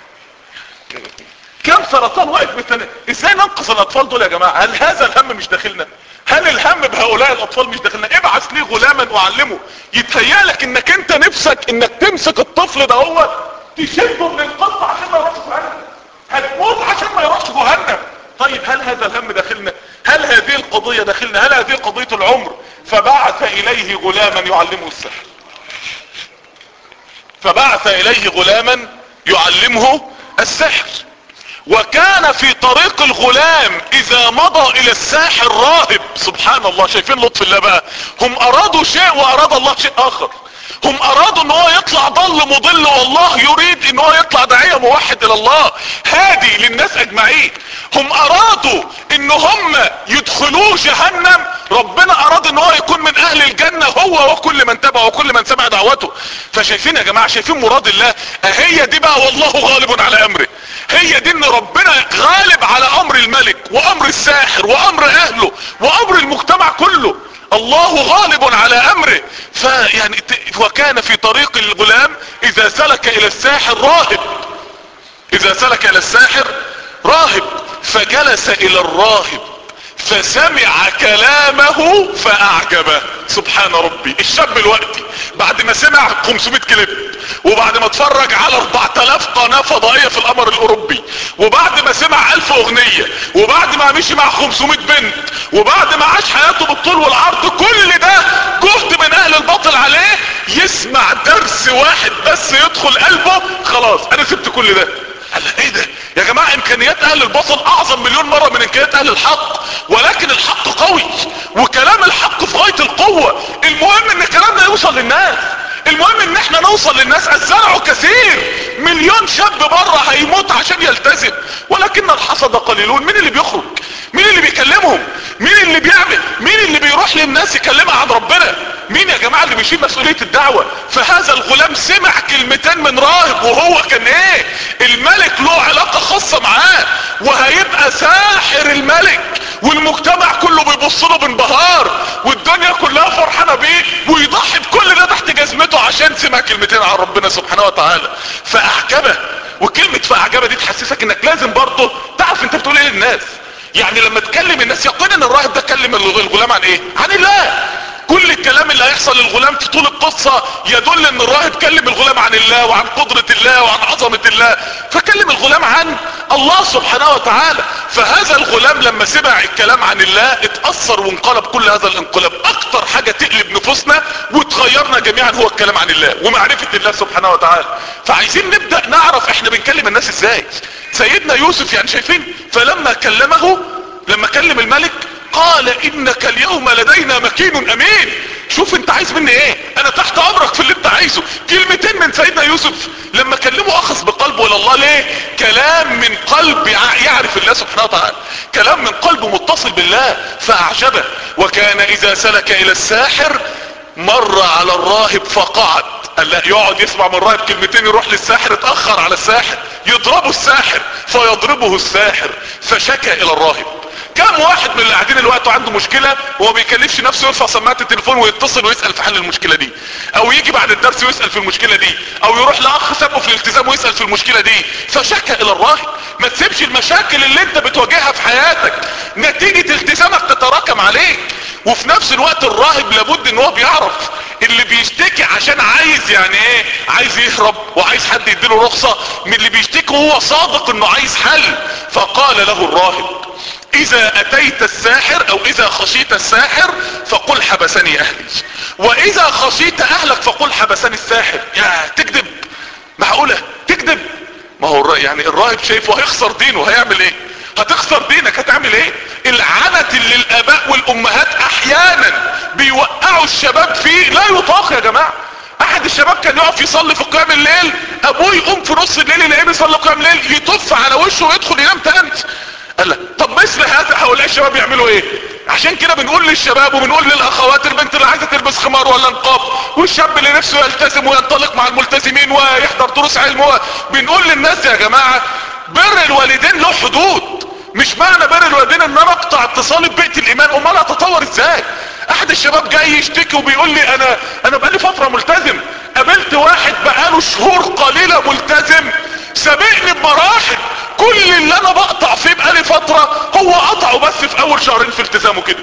كم سرطان واقف مستني ازاي ننقذ الاطفال دول يا جماعة هل هذا الهم مش داخلنا هل الهم بهؤلاء الاطفال مش داخلنا ابعث لي غلاما اعلمه يتهيالك انك انت نفسك انك تمسك الطفل ده هو تشده من القصة عشان ما يروحش جهنم هتموت عشان ما يروحش جهنم طيب هل هذا الهم داخلنا هل هذه القضية داخلنا هل هذه قضية العمر فبعث اليه غلاما يعلمه السحر فبعث اليه غلاما يعلمه السحر وكان في طريق الغلام اذا مضى الى الساحر راهب سبحان الله شايفين لطف الله بقى هم ارادوا شيء واراد الله شيء اخر هم ارادوا ان هو يطلع ضل مضل والله يريد ان هو يطلع داعية موحد الى الله هادي للناس اجمعين هم ارادوا ان هم يدخلوه جهنم ربنا اراد ان هو يكون من اهل الجنة هو وكل من تبعه وكل من سمع دعوته فشايفين يا جماعة شايفين مراد الله هي دي بقى والله غالب على امره هي دي ان ربنا غالب على امر الملك وامر الساحر وامر اهله وامر المجتمع كله الله غالب على امره فيعني وكان في طريق الغلام اذا سلك الى الساحر راهب اذا سلك الى الساحر راهب فجلس الى الراهب فسمع كلامه فاعجبه سبحان ربي الشاب الوقتي بعد ما سمع 500 كليب وبعد ما اتفرج على 4000 قناة فضائية في القمر الاوروبي وبعد ما سمع 1000 اغنية وبعد ما مشي مع 500 بنت وبعد ما عاش حياته بالطول والعرض كل ده جهد من اهل الباطل عليه يسمع درس واحد بس يدخل قلبه خلاص انا سبت كل ده قال ايه ده يا جماعة امكانيات اهل الباطل اعظم مليون مرة من امكانيات اهل الحق ولكن الحق قوي وكلام الحق في غاية القوة المهم ان الكلام ده يوصل للناس المهم ان احنا نوصل للناس الزرع كثير مليون شاب بره هيموت عشان يلتزم ولكن الحصد قليلون مين اللي بيخرج مين اللي بيكلمهم مين اللي بيعمل مين اللي بيروح للناس يكلمها عن ربنا مين يا جماعة اللي بيشيل مسؤولية الدعوة فهذا الغلام سمع كلمتين من راهب وهو كان ايه الملك له علاقة خاصة معاه وهيبقى ساحر الملك والمجتمع كله بيبص له بانبهار والدنيا كلها فرحانة بيه ويضحي بكل ده تحت جزمته عشان سمع كلمتين عن ربنا سبحانه وتعالى فاعجبه وكلمة فاعجبه دي تحسسك انك لازم برضه تعرف انت بتقول ايه للناس يعني لما تكلم الناس يقين ان الراهب ده كلم الغلام عن ايه عن الله كل الكلام اللي هيحصل للغلام في طول القصة يدل ان الراهب كلم الغلام عن الله وعن قدرة الله وعن عظمة الله فكلم الغلام عن الله سبحانه وتعالى فهذا الغلام لما سمع الكلام عن الله اتأثر وانقلب كل هذا الانقلاب اكتر حاجة تقلب نفوسنا وتغيرنا جميعا هو الكلام عن الله ومعرفة الله سبحانه وتعالى فعايزين نبدأ نعرف احنا بنكلم الناس ازاي سيدنا يوسف يعني شايفين فلما كلمه لما كلم الملك قال انك اليوم لدينا مكين امين شوف انت عايز مني ايه انا تحت امرك في اللي انت عايزه كلمتين من سيدنا يوسف لما كلمه اخذ بقلبه الى الله ليه كلام من قلب يعرف الله سبحانه وتعالى كلام من قلبه متصل بالله فاعجبه وكان اذا سلك الى الساحر مر على الراهب فقعد قال لا يقعد يسمع من الراهب كلمتين يروح للساحر اتأخر على الساحر يضربه الساحر فيضربه الساحر فشكى الى الراهب كم واحد من اللي قاعدين الوقت عنده مشكلة وما بيكلفش نفسه يرفع سماعة التليفون ويتصل ويسأل في حل المشكلة دي او يجي بعد الدرس ويسأل في المشكلة دي او يروح لاخ سابقه في الالتزام ويسأل في المشكلة دي فشكى الى الراهب ما تسيبش المشاكل اللي انت بتواجهها في حياتك نتيجة التزامك تتراكم عليك وفي نفس الوقت الراهب لابد ان هو بيعرف اللي بيشتكي عشان عايز يعني ايه عايز يهرب وعايز حد يديله رخصة من اللي بيشتكي هو صادق انه عايز حل فقال له الراهب اذا اتيت الساحر او اذا خشيت الساحر فقل حبسني اهلي واذا خشيت اهلك فقل حبسني الساحر يا تكذب معقولة تكذب ما هو يعني الراهب شايفه هيخسر دينه هيعمل ايه هتخسر دينك هتعمل ايه العنت اللي الاباء والامهات احيانا بيوقعوا الشباب فيه لا يطاق يا جماعة احد الشباب كان يقف يصلي في قيام الليل ابوه يقوم في نص الليل يلاقيه بيصلي قيام الليل يطف على وشه ويدخل ينام تاني قال لك طب مثل هذا هؤلاء الشباب يعملوا ايه عشان كده بنقول للشباب وبنقول للاخوات البنت اللي عايزه تلبس خمار ولا نقاب والشاب اللي نفسه يلتزم وينطلق مع الملتزمين ويحضر دروس علم بنقول للناس يا جماعه بر الوالدين له حدود مش معنى بر الوالدين ان انا اقطع اتصالي ببيئه الايمان امال اتطور ازاي احد الشباب جاي يشتكي وبيقول لي انا انا بقالي فتره ملتزم قابلت واحد بقاله شهور قليله ملتزم سابقني بمراحل كل اللي انا بقطع فيه بقالي فترة هو قطعه بس في اول شهرين في التزامه كده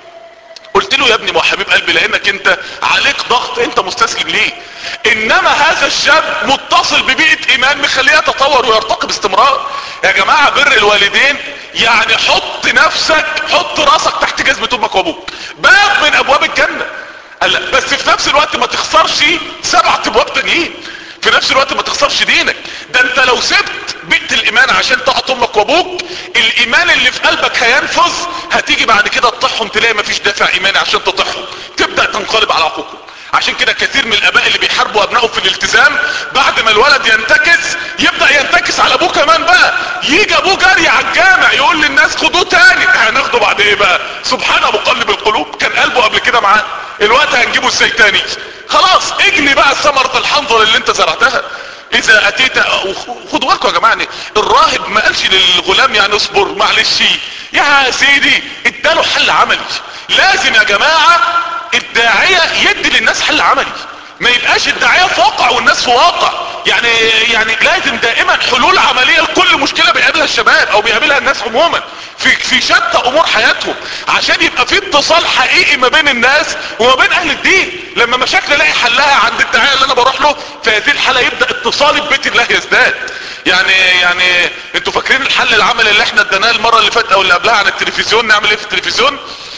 قلت له يا ابني ما حبيب قلبي لانك انت عليك ضغط انت مستسلم ليه انما هذا الشاب متصل ببيئة ايمان مخليه يتطور ويرتقي باستمرار يا جماعة بر الوالدين يعني حط نفسك حط راسك تحت جزمة امك وابوك باب من ابواب الجنة قال بس في نفس الوقت ما تخسرش سبعة ابواب تانيين في نفس الوقت ما تخسرش دينك ده انت لو سبت بيئة الايمان عشان تقط امك وابوك الايمان اللي في قلبك هينفذ هتيجي بعد كده تطيحهم تلاقي مفيش دافع ايماني عشان تطيحهم تبدأ تنقلب على عقوقهم عشان كده كثير من الاباء اللي بيحاربوا ابنائهم في الالتزام بعد ما الولد ينتكس يبدأ ينتكس على ابوه كمان بقى يجي ابوه جري على الجامع يقول للناس خدوه تاني هناخده بعد ايه بقى سبحان مقلب القلوب كان قلبه قبل كده معاه الوقت هنجيبه ازاي تاني خلاص اجني بقى ثمرة الحنظل اللي انت زرعتها اذا اتيت خدوا بالكم يا جماعه يعني الراهب ما قالش للغلام يعني اصبر معلش يا سيدي اداله حل عملي لازم يا جماعه الداعيه يدي للناس حل عملي ما يبقاش الداعيه في واقع والناس في واقع يعني يعني لازم دائما حلول عمليه لكل مشكله بيقابلها الشباب او بيقابلها الناس عموما في في شتى امور حياتهم عشان يبقى في اتصال حقيقي ما بين الناس وما بين اهل الدين لما مشاكل الاقي حلها عند الداعيه اللي انا بروح له في هذه الحاله يبدا اتصالي ببيت الله يزداد يعني يعني انتوا فاكرين الحل العملي اللي احنا اديناه المره اللي فاتت او اللي قبلها عن التلفزيون نعمل ايه في التلفزيون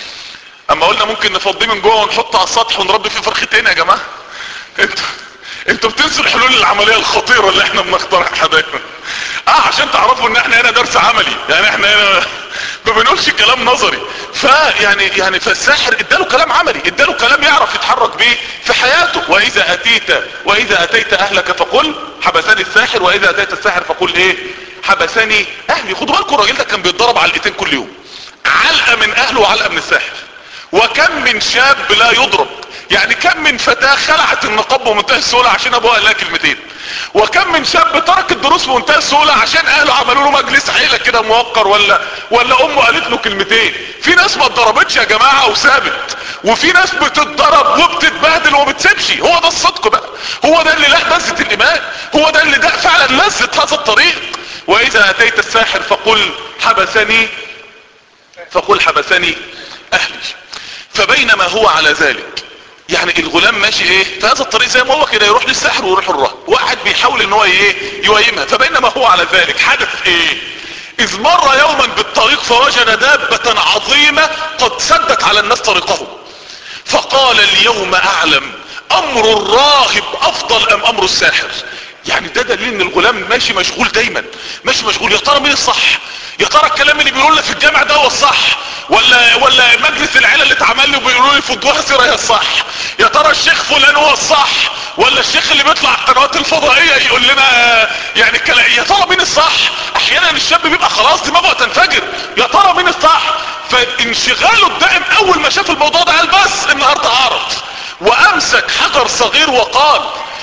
اما قلنا ممكن نفضيه من جوه ونحطه على السطح ونربي فيه فرختين يا جماعه انتوا انتوا بتنسوا الحلول العمليه الخطيره اللي احنا بنقترحها دايما اه عشان تعرفوا ان احنا هنا درس عملي يعني احنا هنا ما بنقولش كلام نظري فيعني يعني فالساحر اداله كلام عملي اداله كلام يعرف يتحرك بيه في حياته واذا اتيت واذا اتيت اهلك فقل حبسني الساحر واذا اتيت الساحر فقل ايه حبسني اهلي خدوا بالكم الراجل ده كان بيتضرب علقتين كل يوم علقه من اهله وعلقه من الساحر وكم من شاب لا يضرب يعني كم من فتاة خلعت النقاب بمنتهى السهولة عشان ابوها قال لها كلمتين وكم من شاب ترك الدروس بمنتهى السهولة عشان اهله عملوا له مجلس عيلة كده موقر ولا ولا امه قالت له كلمتين في ناس ما اتضربتش يا جماعة وسابت وفي ناس بتتضرب وبتتبهدل وما بتسيبش هو ده الصدق بقى هو ده اللي له لذة الايمان هو ده اللي ده فعلا لذة هذا الطريق واذا اتيت الساحر فقل حبسني فقل حبسني اهلي فبينما هو على ذلك يعني الغلام ماشي ايه في هذا الطريق زي ما هو كده يروح للسحر ويروح الراهب واحد بيحاول ان هو ايه يويمها فبينما هو على ذلك حدث ايه اذ مر يوما بالطريق فوجد دابة عظيمة قد سدت على الناس طريقهم فقال اليوم اعلم امر الراهب افضل ام امر الساحر يعني ده دليل ان الغلام ماشي مشغول دايما ماشي مشغول يا ترى مين الصح يا ترى الكلام اللي بيقول لي في الجامع ده هو الصح ولا ولا مجلس العيله اللي اتعمل لي وبيقولوا لي فضوها سيره هي الصح يا ترى الشيخ فلان هو الصح ولا الشيخ اللي بيطلع على القنوات الفضائيه يقول لنا يعني الكلام يا ترى مين الصح احيانا الشاب بيبقى خلاص دماغه تنفجر يا ترى مين الصح فانشغاله الدائم اول ما شاف الموضوع ده قال بس النهارده هعرف وامسك حجر صغير وقال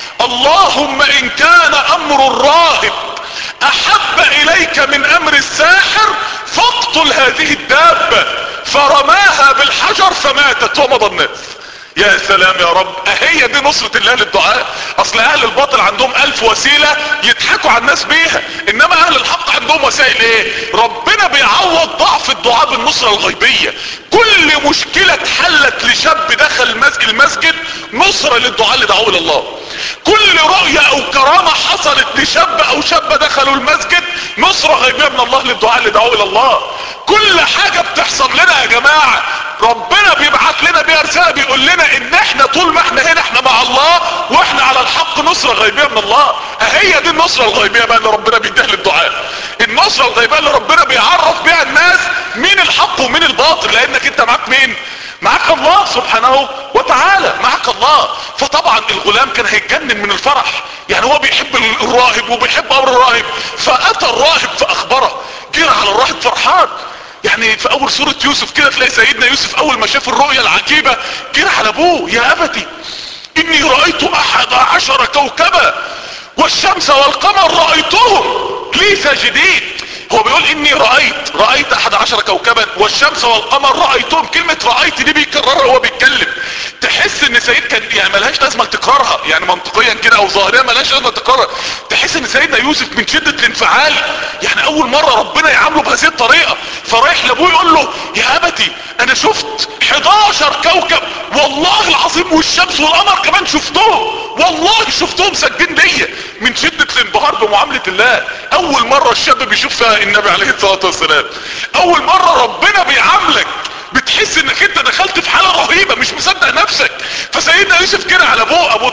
اللهم ان كان امر الراهب احب اليك من امر الساحر فاقتل هذه الدابة فرماها بالحجر فماتت ومضى الناس يا سلام يا رب اهي دي نصرة الله للدعاء اصل اهل الباطل عندهم الف وسيلة يضحكوا على الناس بيها انما اهل الحق عندهم وسائل ايه ربنا بيعوض ضعف الدعاء بالنصرة الغيبية كل مشكلة اتحلت لشاب دخل المسجد, المسجد نصرة للدعاء اللي دعوه لله كل رؤية او كرامة حصلت لشاب او شابة دخلوا المسجد نصرة غيبية من الله للدعاء اللي دعوه لله كل حاجة بتحصل لنا يا جماعة ربنا بيبعت لنا بيها رسالة بيقول لنا ان احنا طول ما احنا هنا احنا مع الله واحنا على الحق نصرة غيبية من الله اهي دي النصرة الغيبية بقى اللي ربنا بيديها للدعاء النصرة الغيبية اللي ربنا بيعرف بيها الناس مين الحق ومين الباطل لانك انت معاك مين معاك الله سبحانه وتعالى معاك الله فطبعا الغلام كان هيتجنن من الفرح يعني هو بيحب الراهب وبيحب امر الراهب فاتى الراهب فاخبره جرى على الراهب فرحان يعني في اول سورة يوسف كده تلاقي سيدنا يوسف اول ما شاف الرؤية العجيبة جرى على ابوه يا ابتي اني رأيت احد عشر كوكبا والشمس والقمر رأيتهم لي ساجدين هو بيقول اني رأيت رأيت احد عشر كوكبا والشمس والقمر رأيتهم كلمة رأيت دي بيكررها وهو بيتكلم تحس ان سيد كان يعني ملهاش لازمة تكرارها يعني منطقيا كده او ظاهريا ملهاش لازمة تكررها تحس ان سيدنا يوسف من شدة الانفعال يعني اول مرة ربنا يعامله بهذه الطريقة فرايح لابوه يقول له يا ابتي انا شفت 11 كوكب والله العظيم والشمس والقمر كمان شفتهم والله شفتهم ساجدين ليا من شدة الانبهار بمعاملة الله اول مرة الشاب بيشوف فيها النبي عليه الصلاة والسلام اول مرة ربنا بيعاملك بتحس انك انت دخلت في حالة رهيبة مش مصدق نفسك فسيدنا يوسف كده على ابوه ابو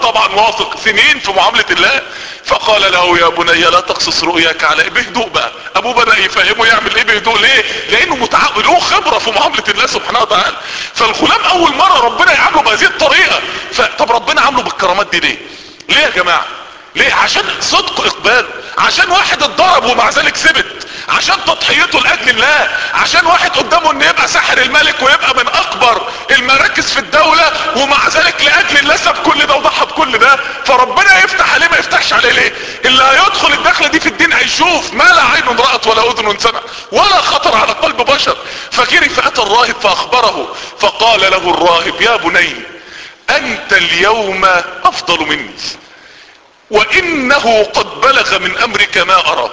طبعا واثق سنين في معاملة الله فقال له يا بني لا تقصص رؤياك على ايه بهدوء بقى ابوه بدأ يفهمه يعمل ايه بهدوء ليه لانه متعود له خبرة في معاملة الله سبحانه وتعالى فالغلام اول مرة ربنا يعامله بهذه الطريقة فطب ربنا عامله بالكرامات دي ليه ليه يا جماعة ليه عشان صدق اقباله عشان واحد اتضرب ومع ذلك ثبت عشان تضحيته لاجل الله عشان واحد قدامه ان يبقى ساحر الملك ويبقى من اكبر المراكز في الدولة ومع ذلك لاجل الله ساب كل ده وضحى بكل ده فربنا يفتح عليه ما يفتحش عليه ليه اللي هيدخل الدخلة دي في الدين هيشوف ما لا عين رأت ولا اذن سمع ولا خطر على قلب بشر فجري فاتى الراهب فاخبره فقال له الراهب يا بني انت اليوم افضل مني وانه قد بلغ من امرك ما ارى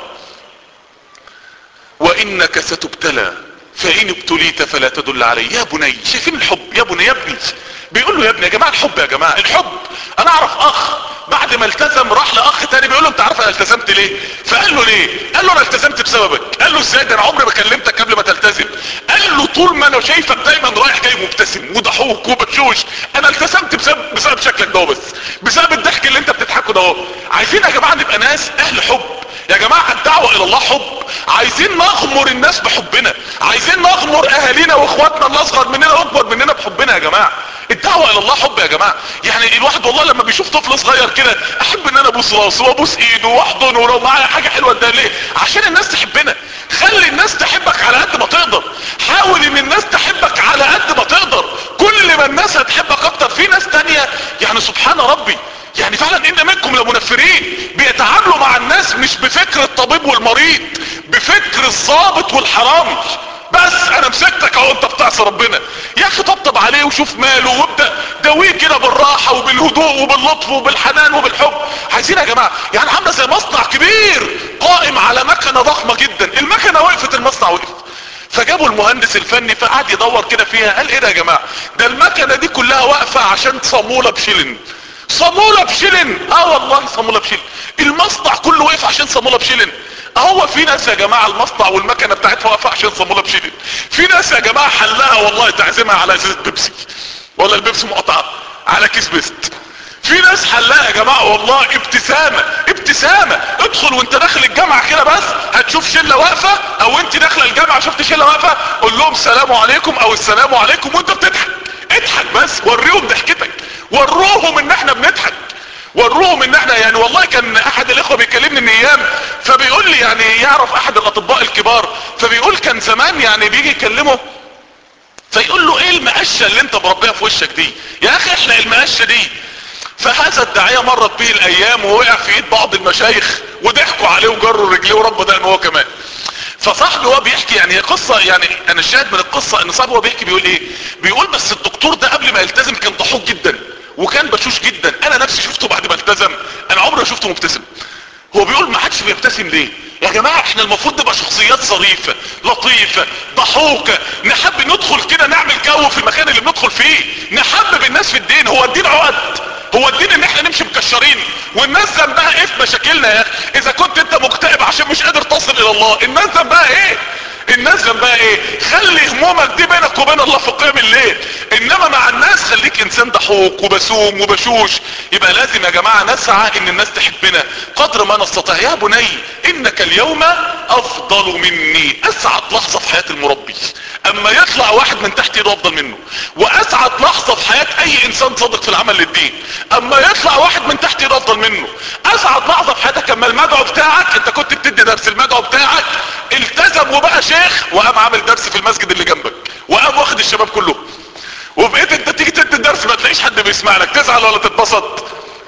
وانك ستبتلى فان ابتليت فلا تدل علي يا بني شايفين الحب يا بني يا ابني بيقول له يا ابني يا جماعة الحب يا جماعة الحب انا اعرف اخ بعد ما التزم راح لاخ تاني بيقول له انت عارف انا التزمت ليه فقال له ليه قال له انا التزمت بسببك قال له ازاي ده انا عمري ما كلمتك قبل ما تلتزم قال له طول ما انا شايفك دايما رايح جاي مبتسم وضحوك وبتشوش انا التزمت بسبب بسبب شكلك ده بس بسبب الضحك اللي انت بتضحكه ده اهو عايزين يا جماعه نبقى ناس اهل حب يا جماعة الدعوة الى الله حب عايزين نغمر الناس بحبنا عايزين نغمر اهالينا واخواتنا اللي اصغر مننا واكبر مننا بحبنا يا جماعة الدعوة الى الله حب يا جماعة يعني الواحد والله لما بيشوف طفل صغير كده احب ان انا ابوس راسه وابوس ايده واحضنه ولو معايا حاجة حلوة ده ليه عشان الناس تحبنا خلي الناس تحبك على قد ما تقدر حاول ان الناس تحبك على قد ما تقدر كل ما الناس هتحبك اكتر في ناس تانية يعني سبحان ربي يعني فعلا ان منكم لمنفرين بيتعاملوا مع الناس مش بفكر الطبيب والمريض بفكر الضابط والحرامي بس انا مسكتك اهو انت بتعصي ربنا يا اخي طبطب عليه وشوف ماله وابدا داويه كده بالراحه وبالهدوء وباللطف وبالحنان وبالحب عايزين يا جماعه يعني عامله زي مصنع كبير قائم على مكنه ضخمه جدا المكنه وقفت المصنع وقف فجابوا المهندس الفني فقعد يدور كده فيها قال ايه ده يا جماعه ده المكنه دي كلها واقفه عشان صاموله بشيلن صامولة بشيلن اه والله صامولة بشيلن المصنع كله وقف عشان صامولة بشيلن هو في ناس يا جماعة المصنع والمكنة بتاعتها واقفة عشان صامولة بشيلن في ناس يا جماعة حلها والله تعزمها على ازازة بيبسي ولا البيبسي مقطعة على كيس بيست في ناس حلها يا جماعة والله ابتسامة ابتسامة ادخل وانت داخل الجامعة كده بس هتشوف شلة واقفة او انت داخل الجامعة شفت شلة واقفة قول لهم سلام عليكم او السلام عليكم وانت بتضحك اضحك بس وريهم ضحكتك وروهم ان احنا بنضحك وروهم ان احنا يعني والله كان احد الاخوة بيكلمني من ايام فبيقول لي يعني يعرف احد الاطباء الكبار فبيقول كان زمان يعني بيجي يكلمه فيقول له ايه المقشة اللي انت مربيها في وشك دي يا اخي احنا المقشة دي فهذا الداعية مرت به الايام ووقع في ايد بعض المشايخ وضحكوا عليه وجروا رجليه وربوا ده هو كمان فصاحبي هو بيحكي يعني هي قصة يعني انا الشاهد من القصة ان صاحبي هو بيحكي بيقول ايه بيقول بس الدكتور ده قبل ما يلتزم كان ضحوك جدا وكان بشوش جدا انا نفسي شفته بعد ما التزم انا عمري ما شفته مبتسم هو بيقول ما حدش بيبتسم ليه يا جماعة احنا المفروض نبقى شخصيات ظريفة لطيفة ضحوكة نحب ندخل كده نعمل جو في المكان اللي بندخل فيه نحبب الناس في الدين هو الدين عقد هو الدين ان احنا نمشي مكشرين والناس ذنبها ايه في مشاكلنا يا اخي اذا كنت انت مكتئب عشان مش قادر تصل الى الله الناس ذنبها ايه الناس ذنبها ايه خلي همومك دي بينك وبين الله في قيام الليل انما مع الناس خليك انسان ضحوك وبسوم وبشوش يبقى لازم يا جماعة نسعى ان الناس تحبنا قدر ما نستطيع يا بني انك اليوم افضل مني اسعد لحظة في حياة المربي اما يطلع واحد من تحت ايده افضل منه واسعد لحظة في حياة اي انسان صادق في العمل للدين اما يطلع واحد من تحت ايده افضل منه اسعد لحظة في حياتك اما المدعو بتاعك انت كنت بتدي درس المدعو بتاعك التزم وبقى شيخ وقام عامل درس في المسجد اللي جنبك وقام واخد الشباب كلهم وبقيت انت تيجي تدي الدرس ما تلاقيش حد بيسمع لك تزعل ولا تتبسط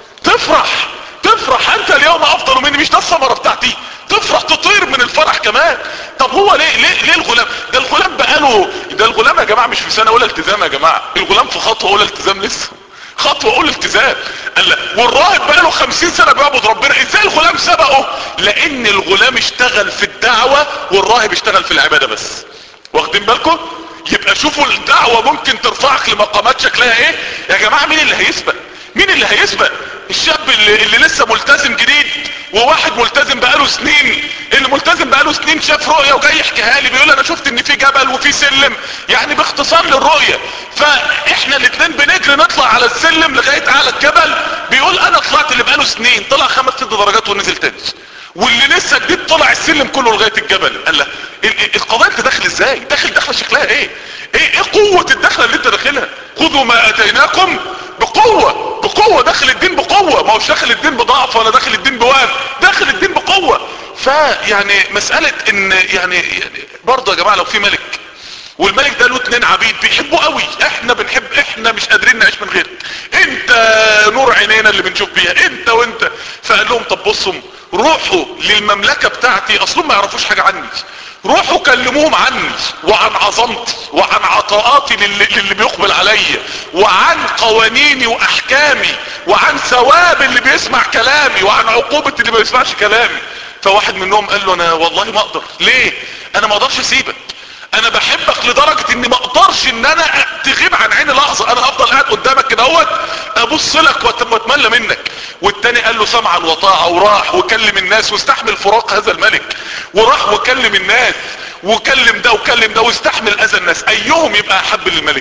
تفرح تفرح انت اليوم افضل مني مش ده الثمره بتاعتي تفرح تطير من الفرح كمان طب هو ليه ليه ليه الغلام ده الغلام بقاله ده الغلام يا جماعه مش في سنه اولى التزام يا جماعه الغلام في خطوه اولى التزام لسه خطوة اولى التزام قال لا والراهب بقاله خمسين سنة بيعبد ربنا ازاي الغلام سبقه لان الغلام اشتغل في الدعوة والراهب اشتغل في العبادة بس واخدين بالكم يبقى شوفوا الدعوة ممكن ترفعك لمقامات شكلها ايه يا جماعة مين اللي هيسبق مين اللي هيسبق الشاب اللي, اللي لسه ملتزم جديد وواحد ملتزم بقاله سنين اللي ملتزم بقاله سنين شاف رؤية وجاي يحكيها لي بيقول انا شفت ان في جبل وفي سلم يعني باختصار للرؤية فاحنا الاتنين بنجري نطلع على السلم لغاية اعلى الجبل بيقول انا طلعت اللي بقاله سنين طلع خمس ست درجات ونزل تاني واللي لسه جديد طلع السلم كله لغاية الجبل قال له ال- ال- القضايا انت داخل ازاي داخل داخله شكلها ايه ايه ايه قوة الدخلة اللي انت داخلها خذوا ما اتيناكم بقوة بقوة داخل الدين بقوة ما هوش داخل الدين بضعف ولا داخل الدين بوان داخل الدين بقوة فيعني مسألة ان يعني, يعني برضه يا جماعة لو في ملك والملك ده له اتنين عبيد بيحبوه قوي احنا بنحب احنا مش قادرين نعيش من غيرك انت نور عينينا اللي بنشوف بيها انت وانت فقال لهم طب بصوا روحوا للمملكة بتاعتي اصلهم ما يعرفوش حاجة عني روحوا كلموهم عني وعن عظمتي وعن عطاءاتي للي, للي بيقبل عليا وعن قوانيني واحكامي وعن ثواب اللي بيسمع كلامي وعن عقوبة اللي ما بيسمعش كلامي فواحد منهم قال له انا والله ما اقدر ليه انا ما اقدرش اسيبك انا بحبك لدرجة اني ما اقدرش ان انا تغيب عن عيني لحظة انا هفضل قاعد قدامك كده اهوت ابص لك وأت- واتملى منك والتاني قال له سمعا وطاعة وراح وكلم الناس واستحمل فراق هذا الملك وراح وكلم الناس وكلم ده وكلم ده واستحمل اذى الناس ايهم يبقى احب للملك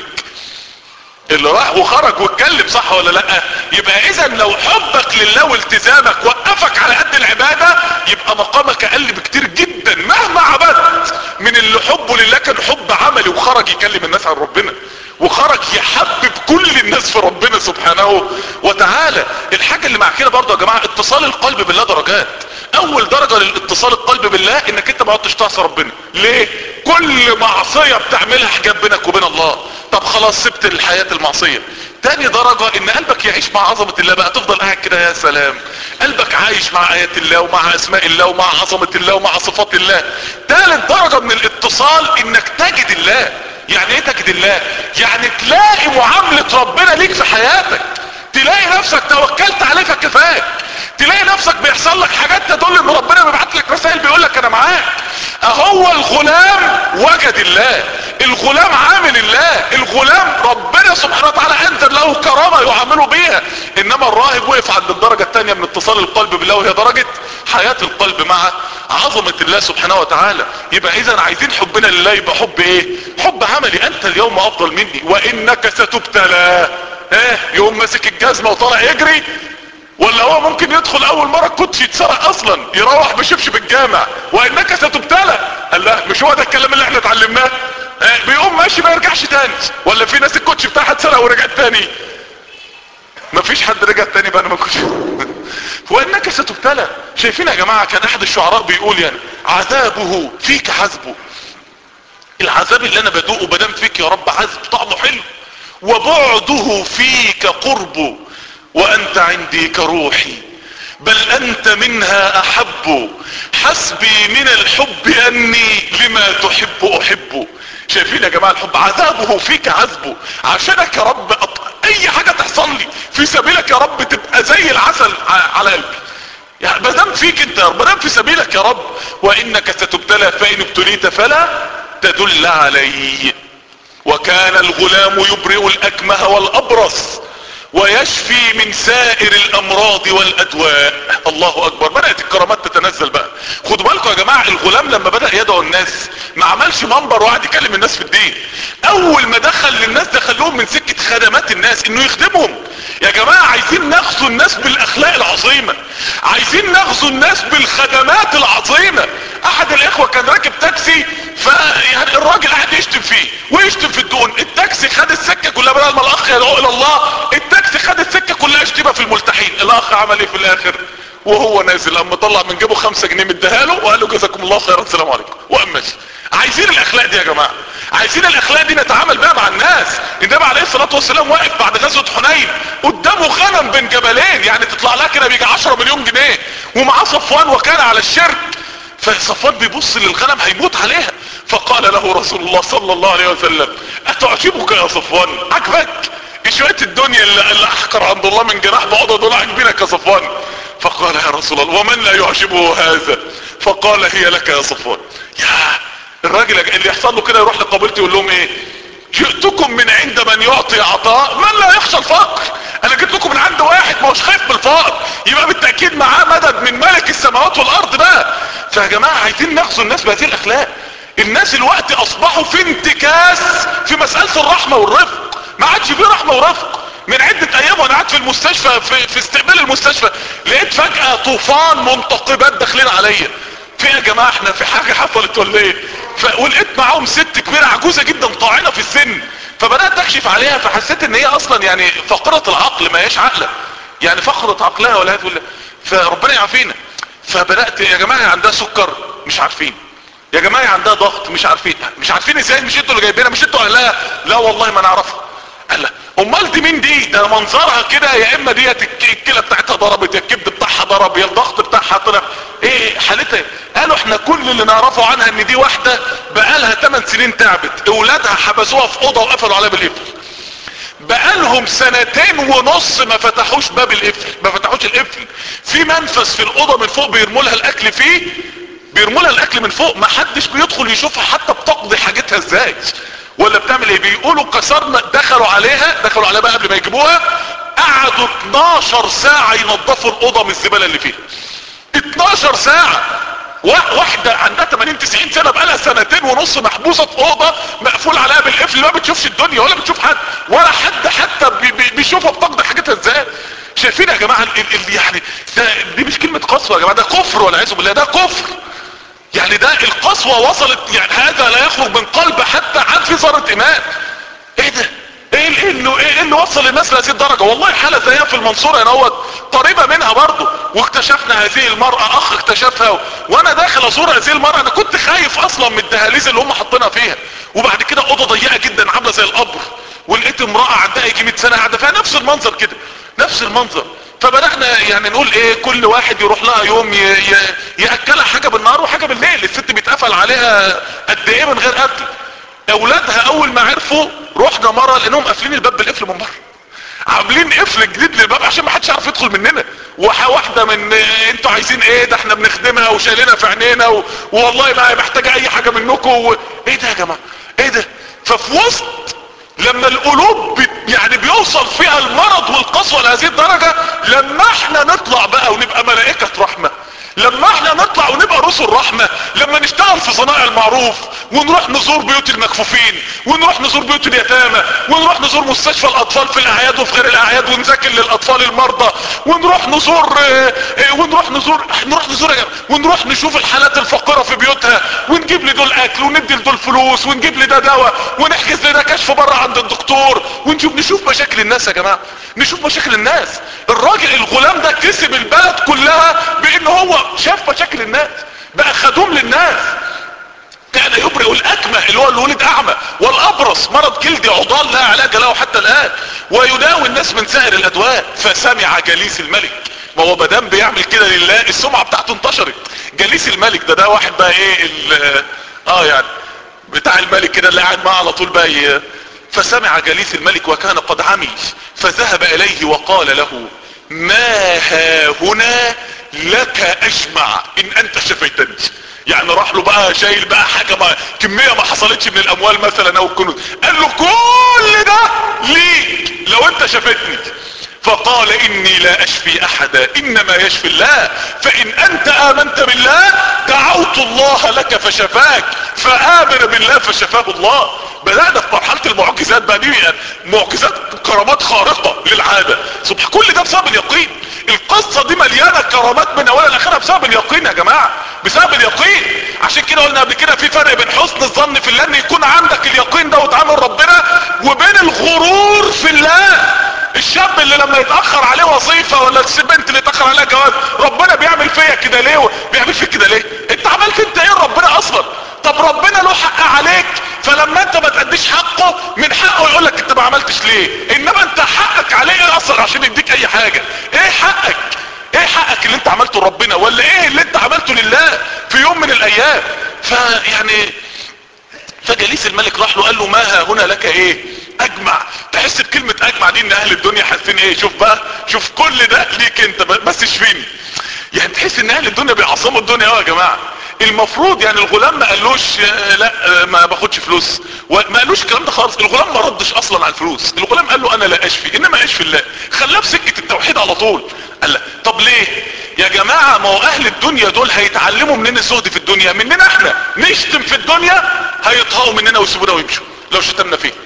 اللي راح وخرج واتكلم صح ولا لا يبقى اذا لو حبك لله والتزامك وقفك على قد العبادة يبقى مقامك اقل بكتير جدا مهما عبدت من اللي حبه لله كان حب عملي وخرج يكلم الناس عن ربنا وخرج يحبب كل الناس في ربنا سبحانه وتعالى الحاجة اللي مع كده برضه يا جماعة اتصال القلب بالله درجات اول درجة للاتصال القلب بالله انك انت ما عدتش تعصي ربنا ليه كل معصية بتعملها حجاب بينك وبين الله طب خلاص سبت الحياة المعصية تاني درجة ان قلبك يعيش مع عظمة الله بقى تفضل قاعد كده يا سلام قلبك عايش مع ايات الله ومع اسماء الله ومع عظمة الله ومع صفات الله تالت درجة من الاتصال انك تجد الله يعني ايه تجد الله يعني تلاقي معاملة ربنا ليك في حياتك تلاقي نفسك توكلت عليه فكفاك تلاقي نفسك بيحصل لك حاجات تدل ان ربنا بيبعت لك رسائل بيقول لك انا معاك اهو الغلام وجد الله الغلام عامل الله الغلام ربنا سبحانه وتعالى انزل له كرامة يعامله بيها انما الراهب وقف عند الدرجة التانية من اتصال القلب بالله وهي درجة حياة القلب مع عظمة الله سبحانه وتعالى يبقى اذا عايزين حبنا لله يبقى حب ايه حب عملي انت اليوم افضل مني وانك ستبتلى ايه يقوم ماسك الجزمة وطالع يجري ولا هو ممكن يدخل اول مرة الكوتش يتسرق اصلا يروح بشبشب الجامع وانك ستبتلى قال لا مش هو ده الكلام اللي احنا اتعلمناه اه بيقوم ماشي ما يرجعش تاني ولا في ناس الكوتش بتاعها اتسرق ورجعت تاني مفيش حد رجع تاني بقى انا ما كنتش وانك ستبتلى شايفين يا جماعة كان احد الشعراء بيقول يعني عذابه فيك حزبه العذاب اللي انا بدوقه بدم فيك يا رب عذب طعمه حلو وبعده فيك قرب وانت عندي كروحي بل انت منها احب حسبي من الحب اني لما تحب احب شايفين يا جماعة الحب عذابه فيك عذبه عشانك يا رب أط... اي حاجة تحصل لي في سبيلك يا رب تبقى زي العسل ع- على قلبي يعني ما دام فيك انت يا رب ما دام في سبيلك يا رب وانك ستبتلى فان ابتليت فلا تدل علي وكان الغلام يبرئ الاكمه والابرص ويشفي من سائر الامراض والادواء الله اكبر بدأت الكرامات تتنزل بقى خدوا بالكم يا جماعة الغلام لما بدأ يدعو الناس ما عملش منبر وقعد يكلم الناس في الدين اول ما دخل للناس دخل لهم من سكة خدمات الناس انه يخدمهم يا جماعة عايزين نغزو الناس بالاخلاق العظيمة عايزين نغزو الناس بالخدمات العظيمة احد الاخوة كان راكب تاكسي فيعني الراجل قاعد يشتم فيه ويشتم في الدون التاكسي خد السكة كلها بدل ما الاخ يدعو الى الله التاكسي خد السكة كلها شتيمة في الملتحين الاخ عمل ايه في الاخر وهو نازل اما طلع من جيبه خمسة جنيه مديها له وقال له جزاكم الله خيرا السلام عليكم وقام ماشي عايزين الاخلاق دي يا جماعة عايزين الاخلاق دي نتعامل بها مع الناس النبي عليه الصلاة والسلام واقف بعد غزوة حنين قدامه غنم بين جبلين يعني تطلع لها كده بيجي 10 مليون جنيه ومعاه صفوان وكان على الشرك فصفوان بيبص للغنم هيموت عليها فقال له رسول الله صلى الله عليه وسلم اتعجبك يا صفوان عجبك شوية الدنيا اللي, اللي احقر عند الله من جناح بعضة دول عجبينك يا صفوان فقال يا رسول الله ومن لا يعجبه هذا فقال هي لك يا صفوان يا الراجل اللي يحصل له كده يروح لقابلته يقول لهم ايه جئتكم من عند من يعطي عطاء من لا يخشى الفقر انا جيت لكم من عند واحد ما هوش يبقاش خايف من الفقر يبقى بالتاكيد معاه مدد من ملك السماوات والارض بقى فيا جماعه عايزين نغزو الناس بهذه الاخلاق الناس الوقت اصبحوا في انتكاس في مساله الرحمه والرفق ما عادش في رحمه ورفق من عدة ايام وانا قاعد في المستشفى في, في استقبال المستشفى لقيت فجأة طوفان منتقبات داخلين عليا في يا جماعة احنا في حاجة حصلت ولا ايه ف... ولقيت معاهم ست كبيرة عجوزة جدا طاعنة في السن فبدأت اكشف عليها فحسيت ان هي اصلا يعني فقرة العقل ما هيش عقلة يعني فقرة عقلها ولا بالله فربنا يعافينا فبدأت يا جماعة عندها سكر مش عارفين يا جماعة عندها ضغط مش عارفين مش عارفين ازاي مش انتوا اللي جايبينها مش انتوا اهلها لا والله ما نعرفها قال لا امال دي مين دي ده منظرها كده يا اما ديت الكلى بتاعتها ضربت يا الكبد بتاعها ضرب يا الضغط بتاعها طلع ايه حالتها قالوا احنا كل اللي نعرفه عنها ان دي واحدة بقالها 8 سنين تعبت اولادها حبسوها في اوضه وقفلوا عليها بالقفل بقالهم سنتين ونص ما فتحوش باب القفل ما فتحوش القفل في منفذ في الاوضه من فوق بيرموا لها الاكل فيه بيرموا لها الاكل من فوق ما حدش بيدخل يشوفها حتى بتقضي حاجتها ازاي ولا بتعمل ايه بيقولوا كسرنا دخلوا عليها دخلوا عليها بقى قبل ما يجيبوها قعدوا 12 ساعة ينظفوا الاوضة من الزبالة اللي فيها 12 ساعة واحدة عندها 80 90 سنة بقالها سنتين ونص محبوسة في اوضة مقفول عليها بالقفل ما بتشوفش الدنيا ولا بتشوف حد ولا حد حتى بي بي بيشوفها بتقضي حاجتها ازاي شايفين يا جماعة اللي يعني ده دي مش كلمة قسوة يا جماعة ده كفر والعياذ بالله ده كفر يعني ده القسوة وصلت يعني هذا لا يخرج من قلب حتى عاد في ذرة ايمان ايه ده ايه اللي, اللي, إيه اللي وصل الناس لهذه الدرجة والله حالة زيها في المنصورة هنا قريبة منها برضو واكتشفنا هذه المرأة اخ اكتشفها و... وانا داخل ازور هذه المرأة انا كنت خايف اصلا من الدهاليز اللي هم حاطينها فيها وبعد كده اوضة ضيقة جدا عاملة زي القبر ولقيت امرأة عندها يجي 100 سنة قاعدة فيها نفس المنظر كده نفس المنظر فبدأنا يعني نقول ايه كل واحد يروح لها يوم ي... ي... يأكلها حاجة بالنهار وحاجة بالليل الست بيتقفل عليها قد ايه من غير قتل اولادها اول ما عرفوا رحنا مرة لانهم قافلين الباب بالقفل من بره عاملين قفل جديد للباب عشان ما حدش يعرف يدخل مننا واحدة من انتوا عايزين ايه ده احنا بنخدمها وشايلينها في عينينا و... والله ما هي محتاجة اي حاجة منكم و... ايه ده يا جماعة ايه ده ففي وسط لما القلوب بي يعني بيوصل فيها المرض والقسوة لهذه الدرجة لما احنا نطلع بقى ونبقى ملائكة رحمة لما احنا نطلع ونبقى رسل رحمة لما نشتغل في صناعة المعروف ونروح نزور بيوت المكفوفين ونروح نزور بيوت اليتامى ونروح نزور مستشفى الاطفال في الاعياد وفي غير الاعياد ونذاكر للاطفال المرضى ونروح نزور اه اه ونروح نزور نروح نزور ونروح نشوف الحالات الفقيرة في بيوتها ونجيب لدول اكل وندي لدول فلوس ونجيب لده دواء ونحجز لده كشف بره عند الدكتور ونشوف نشوف مشاكل الناس يا جماعة نشوف مشاكل الناس الراجل الغلام ده كسب البلد كلها بان هو شاف مشاكل الناس بقى خدوم للناس كان يبرئ الاكمه اللي هو اللي ولد اعمى والابرص مرض جلدي عضال لا علاج له حتى الان ويداوي الناس من سائر الادواء فسمع جليس الملك ما هو مدام بيعمل كده لله السمعه بتاعته انتشرت جليس الملك ده ده واحد بقى ايه اه يعني بتاع الملك كده اللي قاعد معاه على طول بقى فسمع جليس الملك وكان قد عمي فذهب اليه وقال له ما ها هنا لك اجمع ان انت شفيتني يعني راح له بقى شايل بقى حاجة ما كمية ما حصلتش من الاموال مثلا او الكنوز قال له كل ده ليك لو انت شفتني فقال اني لا اشفي احدا انما يشفي الله فان انت امنت بالله دعوت الله لك فشفاك فامن بالله فشفاه الله بدأنا في مرحلة المعجزات بقى دي معجزات كرامات خارقة للعادة سبحان كل ده بسبب اليقين القصة دي مليانة كرامات من اولها لاخرها بسبب اليقين يا جماعة بسبب اليقين عشان كده قلنا قبل كده في فرق بين حسن الظن في الله ان يكون عندك اليقين ده وتعامل ربنا وبين الغرور في الله الشاب اللي لما يتأخر عليه وظيفة ولا البنت اللي يتأخر عليها جواز ربنا بيعمل فيا كده ليه بيعمل فيك كده ليه انت عملت انت ايه ربنا اصلا طب ربنا له حق عليك فلما انت ما تأديش حقه من حقه يقول لك انت ما عملتش ليه انما انت حقك عليه ايه اصلا عشان يديك اي حاجة ايه حقك ايه حقك اللي انت عملته لربنا ولا ايه اللي انت عملته لله في يوم من الايام فيعني فجليس الملك راح له قال له ما ها هنا لك ايه اجمع تحس بكلمة اجمع دي ان اهل الدنيا حاسين ايه شوف بقى شوف كل ده ليك انت بس اشفيني يعني تحس ان اهل الدنيا بيعصموا الدنيا قوي يا جماعة المفروض يعني الغلام ما قالوش آه، لا آه، ما باخدش فلوس وما قالوش الكلام ده خالص الغلام ما ردش اصلا على الفلوس الغلام قال له انا لا اشفي انما اشفي الله خلاه في سكه التوحيد على طول قال لا طب ليه يا جماعه ما هو اهل الدنيا دول هيتعلموا مننا الزهد في الدنيا مننا احنا نشتم في الدنيا هيطهقوا مننا ويسيبونا ويمشوا لو شتمنا فيه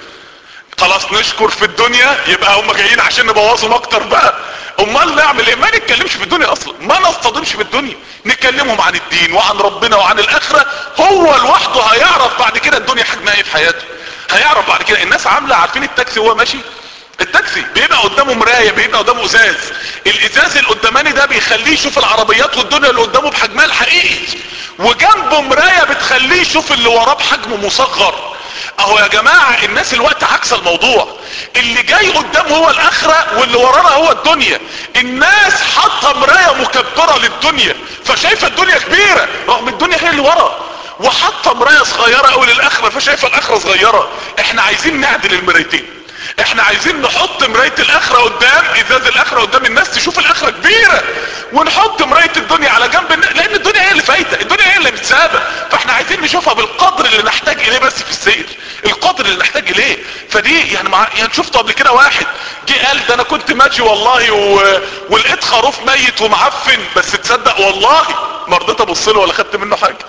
خلاص نشكر في الدنيا يبقى هم جايين عشان نبوظهم اكتر بقى امال نعمل ايه ما نتكلمش في الدنيا اصلا ما نصطدمش في الدنيا نكلمهم عن الدين وعن ربنا وعن الاخرة هو لوحده هيعرف بعد كده الدنيا حجمها ايه في حياته هيعرف بعد كده الناس عاملة عارفين التاكسي وهو ماشي التاكسي بيبقى قدامه مراية بيبقى قدامه ازاز الازاز القداماني ده بيخليه يشوف العربيات والدنيا اللي قدامه بحجمها الحقيقي وجنبه مراية بتخليه يشوف اللي وراه بحجم مصغر اهو يا جماعة الناس الوقت عكس الموضوع اللي جاي قدام هو الاخرة واللي ورانا هو الدنيا الناس حاطة مراية مكبرة للدنيا فشايفة الدنيا كبيرة رغم الدنيا هي اللي ورا وحاطة مراية صغيرة قوي للاخرة فشايفة الاخرة صغيرة احنا عايزين نعدل المرايتين احنا عايزين نحط مراية الاخرة قدام ازاز الاخرة قدام الناس تشوف الاخرة كبيرة ونحط مراية الدنيا على جنب الن- لان الدنيا هي اللي فايتة الدنيا هي اللي متسابة فاحنا عايزين نشوفها بالقدر اللي نحتاج اليه بس في السير القدر اللي نحتاج اليه فدي يعني مع يعني شفت قبل كده واحد جه قال ده انا كنت ماشي والله و... ولقيت خروف ميت ومعفن بس تصدق والله ما رضيت ابص له ولا خدت منه حاجه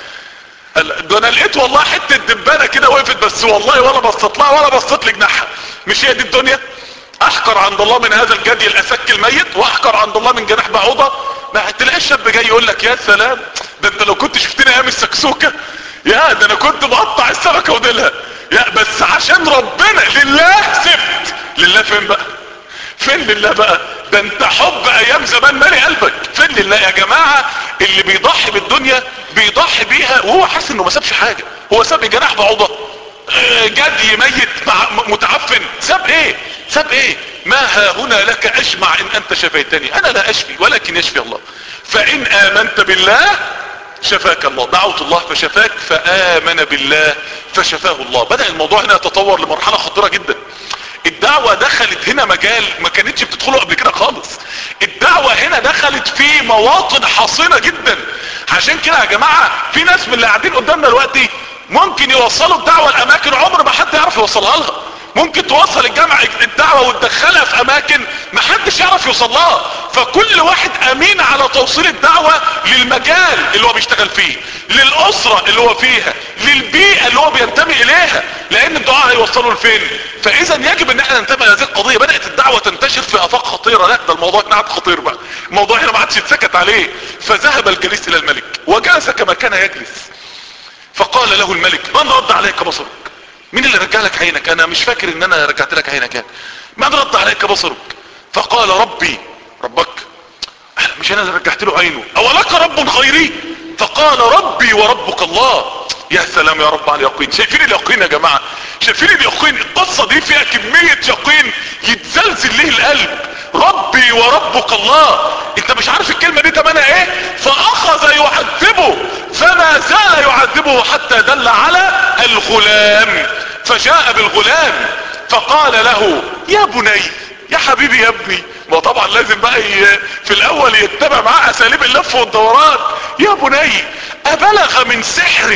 قال ده انا لقيت والله حته دبانه كده وقفت بس والله ولا بصيت لها ولا بصيت لجناحها مش هي دي الدنيا احقر عند الله من هذا الجدي الاسك الميت واحقر عند الله من جناح بعوضه ما تلاقي الشاب جاي يقول لك يا سلام ده انت لو كنت شفتني ايام السكسوكه يا ده انا كنت مقطع السمكه وديلها يا بس عشان ربنا لله سبت لله فين بقى فين لله بقى ده انت حب ايام زمان مالي قلبك فين لله يا جماعة اللي بيضحي بالدنيا بيضحي بيها وهو حاسس انه ما سابش حاجة هو ساب جناح بعوضة آه، جدي ميت مع- م- متعفن ساب ايه ساب ايه ما ها هنا لك اجمع ان انت شفيتني انا لا اشفي ولكن يشفي الله فان امنت بالله شفاك الله دعوت الله فشفاك فآمن بالله فشفاه الله بدأ الموضوع هنا يتطور لمرحلة خطيرة جدا الدعوة دخلت هنا مجال ما كانتش بتدخله قبل كده خالص الدعوة هنا دخلت في مواطن حصينة جدا عشان كده يا جماعة في ناس من اللي قاعدين قدامنا دلوقتي ممكن يوصلوا الدعوة لأماكن عمر ما حد يعرف يوصلها لها ممكن توصل الجامعة الدعوة وتدخلها في اماكن محدش يعرف يوصل لها فكل واحد امين على توصيل الدعوة للمجال اللي هو بيشتغل فيه للاسرة اللي هو فيها للبيئة اللي هو بينتمي اليها لان الدعاء هيوصله لفين فاذا يجب ان احنا ننتبه لهذه القضية بدأت الدعوة تنتشر في افاق خطيرة لا ده الموضوع هنا عاد خطير بقى الموضوع هنا ما عادش يتسكت عليه فذهب الجليس الى الملك وجلس كما كان يجلس فقال له الملك من رد عليك بصرك مين اللي رجع لك عينك انا مش فاكر ان انا رجعت لك عينك يعني من رد عليك بصرك فقال ربي ربك مش انا اللي رجعت له عينه اولك رب غيري فقال ربي وربك الله يا سلام يا رب على اليقين شايفين اليقين يا جماعة شايفين اليقين القصة دي فيها كمية يقين يتزلزل ليه القلب ربي وربك الله انت مش عارف الكلمة دي تمنى ايه فاخذ يعذبه فما زال يعذبه حتى دل على الغلام فجاء بالغلام فقال له يا بني يا حبيبي يا ابني ما طبعا لازم بقى ي... في الاول يتبع معاه اساليب اللف والدوران يا بني ابلغ من سحرك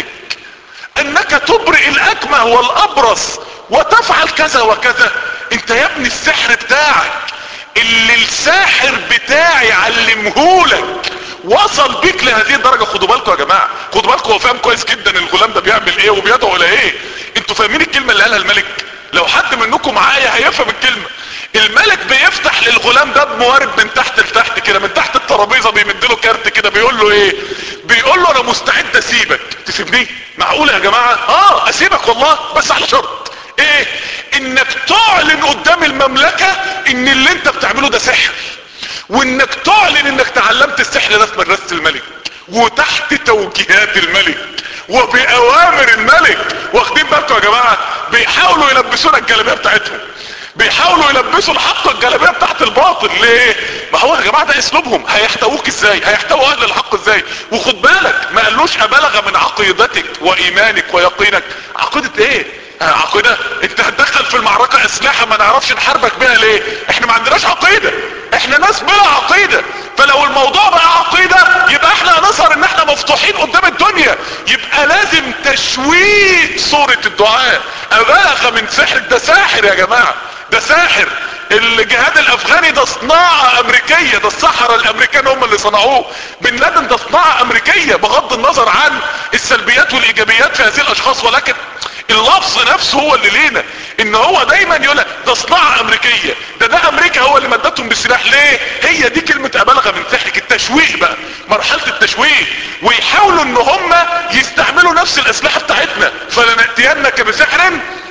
انك تبرئ الاكمه والابرص وتفعل كذا وكذا انت يا ابني السحر بتاعك اللي الساحر بتاعي علمهولك وصل بيك لهذه الدرجة خدوا بالكم يا جماعة خدوا بالكم هو فاهم كويس جدا الغلام ده بيعمل ايه وبيدعو الى ايه انتوا فاهمين الكلمة اللي قالها الملك لو حد منكم معايا هيفهم الكلمة الملك بيفتح للغلام ده بموارد من تحت لتحت كده من تحت الترابيزة بيمد له كارت كده بيقول له ايه بيقول له انا مستعد اسيبك تسيبني معقولة يا جماعة اه اسيبك والله بس على شرط ايه انك تعلن قدام المملكة ان اللي انت بتعمله ده سحر وانك تعلن انك تعلمت السحر ده في مدرسة الملك وتحت توجيهات الملك وبأوامر الملك واخدين بالكم يا جماعة بيحاولوا يلبسونا الجلابية بتاعتهم بيحاولوا يلبسوا الحق الجلابية بتاعت الباطل ليه ما هو يا جماعة ده اسلوبهم هيحتووك ازاي هيحتووا اهل الحق ازاي وخد بالك ما قالوش ابلغ من عقيدتك وايمانك ويقينك عقيدة ايه عقيدة انت هتدخل في المعركة اسلحة ما نعرفش نحاربك بيها ليه احنا ما عندناش عقيدة احنا ناس بلا عقيدة فلو الموضوع بقى عقيدة يبقى احنا هنظهر ان احنا مفتوحين قدام الدنيا يبقى لازم تشويه صورة الدعاء ابالغ من سحر ده ساحر يا جماعة ده ساحر الجهاد الافغاني ده صناعة امريكية ده الصحراء الامريكان هم اللي صنعوه بن لادن ده صناعة امريكية بغض النظر عن السلبيات والايجابيات في هذه الاشخاص ولكن اللفظ نفسه هو اللي لينا ان هو دايما يقول ده صناعة امريكية ده ده امريكا هو اللي مدتهم بالسلاح ليه هي دي كلمة ابالغة من سحرك التشويه بقى مرحلة التشويه ويحاولوا ان هم يستعملوا نفس الاسلحة بتاعتنا فلنأتينك بسحر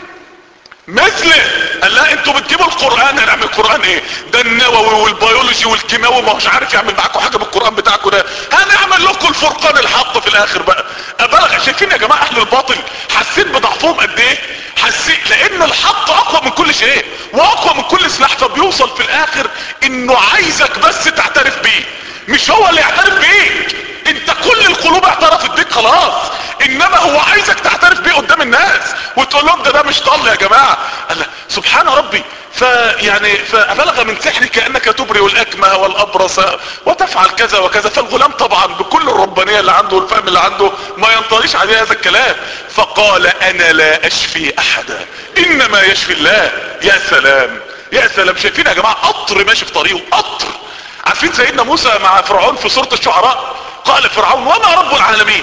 مثله قال لا انتوا بتجيبوا القرآن هنعمل القرآن ايه ده النووي والبيولوجي والكيماوي ما هوش عارف يعمل معاكم حاجة بالقرآن بتاعكم ده هنعمل لكم الفرقان الحق في الاخر بقى ابالغ شايفين يا جماعة اهل الباطل حسيت بضعفهم قد ايه حسيت لان الحق اقوى من كل شيء واقوى من كل سلاح فبيوصل في الاخر انه عايزك بس تعترف بيه مش هو اللي يعترف بيك انت كل القلوب اعترفت بيك خلاص انما هو عايزك تعترف بيه قدام الناس وتقول لهم ده ده مش ضل يا جماعة قال سبحان ربي فيعني فابلغ من سحرك كانك تبرئ الاكمه والابرص وتفعل كذا وكذا فالغلام طبعا بكل الربانيه اللي عنده والفهم اللي عنده ما ينطليش عليه هذا الكلام فقال انا لا اشفي احدا انما يشفي الله يا سلام يا سلام شايفين يا جماعه قطر ماشي في طريقه قطر عارفين سيدنا موسى مع فرعون في سوره الشعراء قال فرعون وما رب العالمين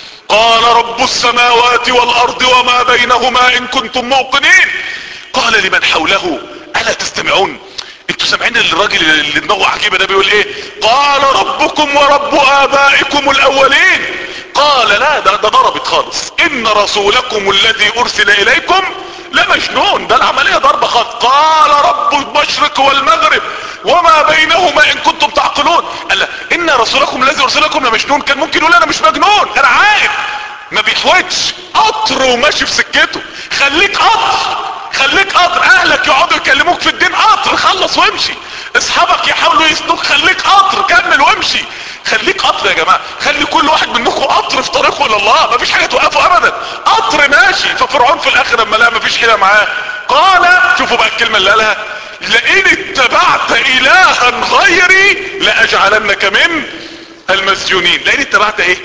قال رب السماوات والارض وما بينهما ان كنتم موقنين قال لمن حوله الا تستمعون انتوا سامعين الراجل اللي دماغه عجيبه ده بيقول ايه قال ربكم ورب ابائكم الاولين قال لا ده, ده ضربت خالص ان رسولكم الذي ارسل اليكم لمجنون ده العملية ضربة خالص قال رب المشرق والمغرب وما بينهما ان كنتم تعقلون قال لا ان رسولكم الذي ارسلكم لمجنون كان ممكن يقول انا مش مجنون انا عارف ما بيحوجش قطر وماشي في سكته خليك قطر خليك قطر اهلك يقعدوا يكلموك في الدين قطر خلص وامشي اصحابك يحاولوا يسنوك خليك قطر كمل وامشي خليك قطر يا جماعة خلي كل واحد منكم قطر في طريقه الى الله مفيش حاجة توقفه ابدا قطر ماشي ففرعون في الاخر لما لقى مفيش حاجة معاه قال شوفوا بقى الكلمة اللي قالها لئن اتبعت الها غيري لاجعلنك من المسجونين لئن اتبعت ايه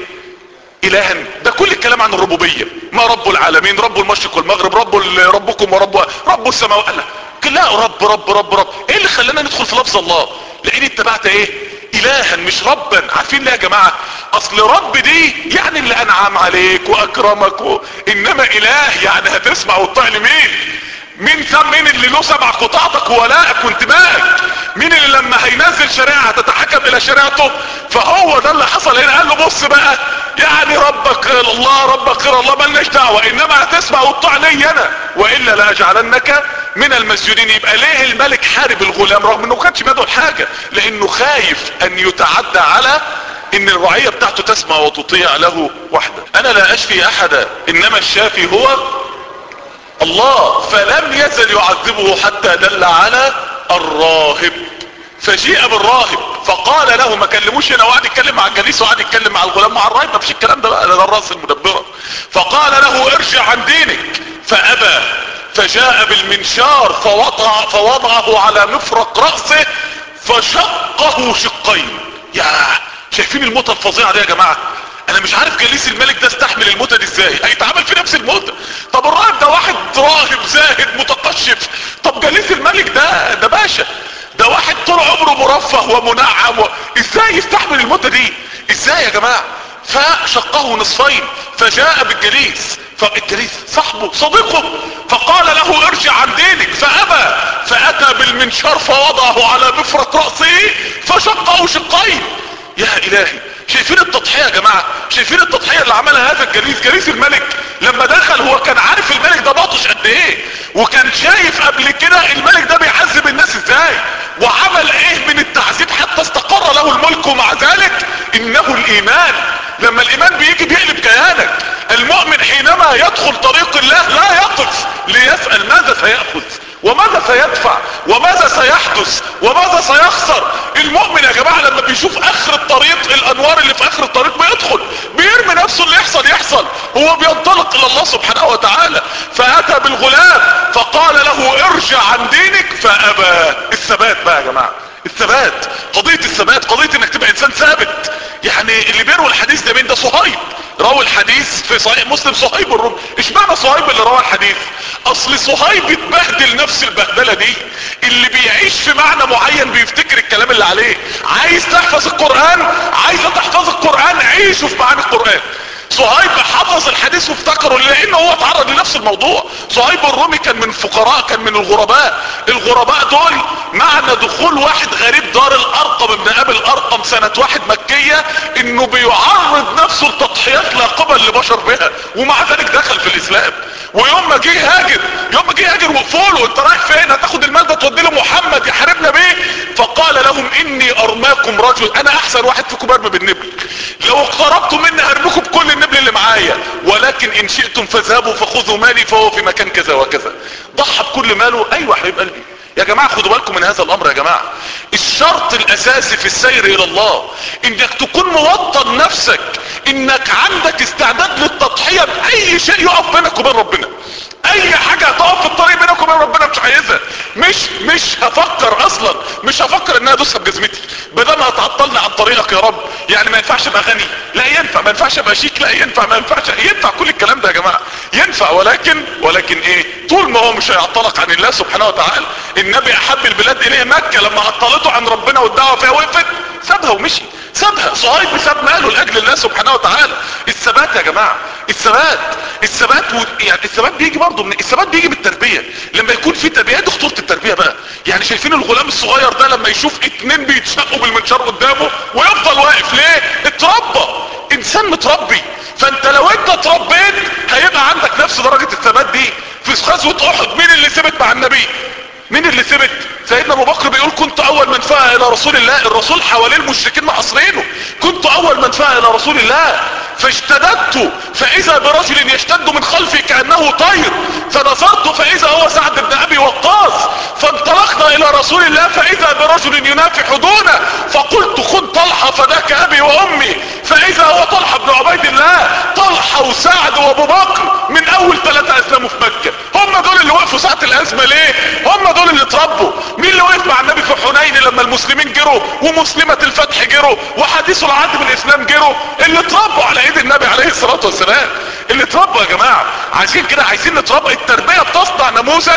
الها ده كل الكلام عن الربوبية ما رب العالمين رب المشرق والمغرب رب ربكم ورب رب السماوات لا رب رب رب رب ايه اللي خلانا ندخل في لفظ الله لئن اتبعت ايه الها مش ربا عارفين ليه يا جماعة اصل رب دي يعني اللي انعم عليك واكرمك و... انما اله يعني هتسمع وتطيع لمين مين سام مين اللي له سمعك وطاعتك وولائك وانتمائك مين اللي لما هينزل شريعة هتتحكم الى شريعته فهو ده اللي حصل هنا قال له بص بقى يعني ربك الله ربك غير الله ملناش دعوة انما هتسمع وتطاع لي انا والا لاجعلنك من المسجونين يبقى ليه الملك حارب الغلام رغم انه ما كانش بيدعو حاجة لانه خايف ان يتعدى على ان الرعية بتاعته تسمع وتطيع له وحده انا لا اشفي احدا انما الشافي هو الله فلم يزل يعذبه حتى دل على الراهب فجيء بالراهب فقال له ما كلموش هنا وقعد يتكلم مع الجليس وقعد يتكلم مع الغلام مع الراهب ما فيش الكلام ده بقى ده الراس المدبره فقال له ارجع عن دينك فابى فجاء بالمنشار فوضع فوضعه على مفرق رأسه فشقه شقين يا شايفين الموتة الفظيعة دي يا جماعة انا مش عارف جليس الملك ده استحمل الموتة دي ازاي هيتعامل في نفس الموتة طب الراهب ده واحد راهب زاهد متقشف طب جليس الملك ده ده باشا ده واحد طول عمره مرفه ومنعم و... ازاي يستحمل الموتة دي ازاي يا جماعة فشقه نصفين فجاء بالجليس فالجليس صاحبه صديقه فقال له ارجع عن دينك فابى فاتى بالمنشار فوضعه على مفرق رأسه فشقه شقين يا الهي شايفين التضحية يا جماعة شايفين التضحية اللي عملها هذا الجليس جليس الملك لما دخل هو كان عارف الملك ده باطش قد ايه وكان شايف قبل كده الملك ده بيعذب الناس ازاي وعمل ايه من التعذيب حتى استقر له الملك ومع ذلك انه الايمان لما الايمان بيجي بيقلب كيانك المؤمن حينما يدخل طريق الله لا يقف ليسأل ماذا سيأخذ وماذا سيدفع وماذا سيحدث وماذا سيخسر المؤمن يا جماعة لما بيشوف اخر الطريق الانوار اللي في اخر الطريق بيدخل بيرمي نفسه اللي يحصل يحصل هو بينطلق الى الله سبحانه وتعالى فاتى بالغلام فقال له ارجع عن دينك فابى الثبات بقى بقى يا جماعة الثبات قضية الثبات قضية انك تبقى انسان ثابت يعني اللي بيروي الحديث ده مين ده صهيب روى الحديث في صحيح مسلم صهيب الرومي اشمعنى صهيب اللي روى الحديث اصل صهيب اتبهدل نفس البهدلة دي اللي بيعيش في معنى معين بيفتكر الكلام اللي عليه عايز تحفظ القرآن عايزة تحفظ القرآن عيشه في معاني القرآن صهيب حفظ الحديث وافتكره لانه هو اتعرض لنفس الموضوع صهيب الرومي كان من الفقراء كان من الغرباء الغرباء دول معنى دخول واحد غريب دار الارقم ابن ابي الارقم سنة واحد مكية انه بيعرض نفسه لتضحيات لا قبل لبشر بها ومع ذلك دخل في الاسلام ويوم ما جه هاجر يوم ما جه هاجر وقفوا انت رايح فين هتاخد المال ده تودي له محمد يحاربنا بيه فقال لهم اني ارماكم رجل انا احسن واحد فيكم برمي بالنبل لو اقتربتم مني هرميكم بكل النبل اللي معايا ولكن ان شئتم فاذهبوا فخذوا مالي فهو في مكان كذا وكذا ضحى بكل ماله ايوه حبيب قلبي يا جماعة خدوا بالكم من هذا الامر يا جماعة الشرط الاساسي في السير الى الله انك تكون موطن نفسك انك عندك استعداد للتضحية باي شيء يقف بينك وبين ربنا اي حاجة هتقف في الطريق بينك وبين ربنا مش عايزها مش مش هفكر اصلا مش هفكر انها ادوسها بجزمتي بدل ما هتعطلني عن طريقك يا رب يعني ما ينفعش ابقى غني لا ينفع ما ينفعش ابقى شيك لا ينفع ما ينفعش ينفع كل الكلام ده يا جماعة ينفع ولكن ولكن ايه طول ما هو مش هيعطلك عن الله سبحانه وتعالى النبي احب البلاد اليه مكة لما عطلته عن ربنا والدعوة فيها وقفت سابها ومشي سابها صهيب ساب ماله لاجل الله سبحانه وتعالى الثبات يا جماعة الثبات الثبات و... يعني الثبات بيجي برضه من الثبات بيجي من التربية لما يكون في تربية دي خطورة التربية بقى يعني شايفين الغلام الصغير ده لما يشوف اتنين بيتشقوا بالمنشار قدامه ويفضل واقف ليه اتربى انسان متربي فانت لو انت اتربيت هيبقى عندك نفس درجة الثبات دي في غزوة احد مين اللي ثبت مع النبي مين اللي ثبت سيدنا ابو بكر بيقول كنت اول من فاء الى رسول الله الرسول حواليه المشركين محاصرينه كنت اول من فاء الى رسول الله فاشتددت فاذا برجل يشتد من خلفي كانه طير فنظرت فاذا هو سعد بن ابي وقاص فانطلقنا الى رسول الله فاذا برجل ينافح دونه فقلت خذ طلحه فذاك ابي وامي فاذا هو طلحه بن عبيد الله طلحه وسعد وابو بكر من اول ثلاثه اسلموا في مكه هم دول اللي وقفوا ساعه الازمه ليه هم دول اللي اتربوا مين اللي وقف مع النبي في حنين لما المسلمين جروا ومسلمة الفتح جروا وحديث العهد بالاسلام جروا اللي اتربوا على ايد النبي عليه الصلاة والسلام اللي اتربوا يا جماعة عايزين كده عايزين نتربى التربية بتصنع نموذج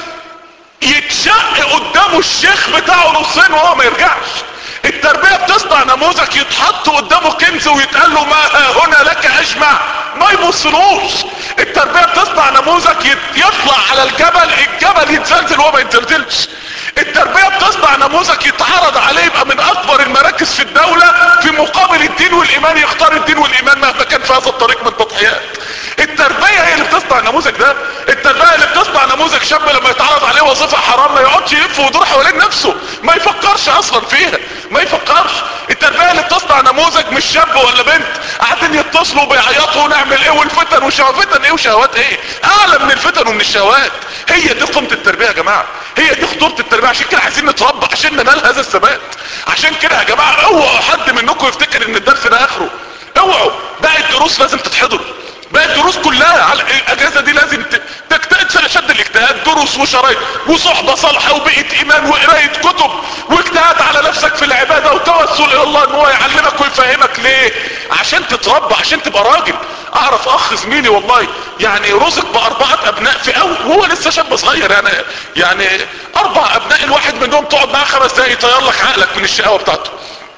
يتشق قدامه الشيخ بتاعه نصين وهو ما يرجعش التربية بتصنع نموذج يتحط قدامه كنز ويتقال له ما هنا لك اجمع ما يبصلوش التربية بتصنع نموذج يطلع على الجبل الجبل يتزلزل وهو ما يتزلزلش التربية بتصنع نموذج يتعرض عليه يبقى من اكبر المراكز في الدولة في مقابل الدين والايمان يختار الدين والايمان مهما كان في هذا الطريق من تضحيات التربية هي اللي بتصنع النموذج ده التربية اللي بتصنع نموذج شاب لما يتعرض عليه وظيفة حرام ما يقعدش يلف ويدور حوالين نفسه ما يفكرش اصلا فيها ما يفكرش التربية اللي بتصنع نموذج مش شاب ولا بنت قاعدين يتصلوا بيعيطوا ونعمل ايه والفتن وشهوات فتن ايه وشهوات ايه اعلى من الفتن ومن الشهوات هي دي قيمة التربية يا جماعة هي دي خطورة التربية عشان كده عايزين نتربى عشان ننال هذا الثبات عشان كده يا جماعة اوعوا حد منكم يفتكر ان الدرس ده اخره اوعوا باقي الدروس لازم تتحضر باقي الدروس كلها على الاجازة دي لازم تجتهد في اشد الاجتهاد دروس وشرايط وصحبة صالحة وبقية ايمان وقراية كتب واجتهاد على نفسك في العبادة وتوسل الى الله ان هو يعلمك ويفهمك ليه عشان تتربى عشان تبقى راجل اعرف اخ زميلي والله يعني رزق باربعة ابناء في اول وهو لسه شاب صغير يعني يعني اربع ابناء الواحد منهم تقعد معاه خمس دقايق يطير لك عقلك من الشقاوة بتاعته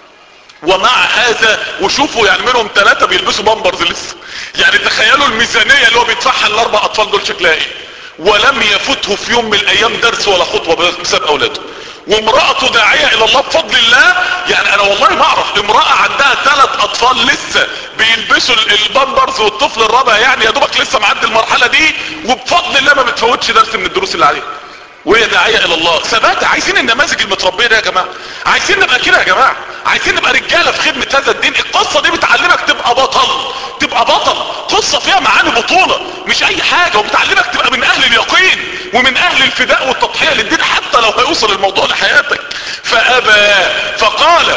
ومع هذا وشوفوا يعني منهم ثلاثة بيلبسوا بامبرز لسه يعني تخيلوا الميزانية اللي هو بيدفعها الاربع اطفال دول شكلها ايه ولم يفوته في يوم من الايام درس ولا خطوة بسبب اولاده وامرأته داعية الى الله بفضل الله يعني انا والله ما اعرف امرأة عندها ثلاث اطفال لسه بيلبسوا البامبرز والطفل الرابع يعني يا دوبك لسه معدي المرحلة دي وبفضل الله ما بتفوتش درس من الدروس اللي عليه وهي داعية الى الله ثبات عايزين النماذج المتربية ده يا جماعة عايزين نبقى كده يا جماعة عايزين نبقى رجالة في خدمة هذا الدين القصة دي بتعلمك تبقى بطل تبقى بطل قصة فيها معاني بطولة مش اي حاجة وبتعلمك تبقى من اهل اليقين ومن اهل الفداء والتضحية للدين حتى لو هيوصل الموضوع لحياتك فابى فقال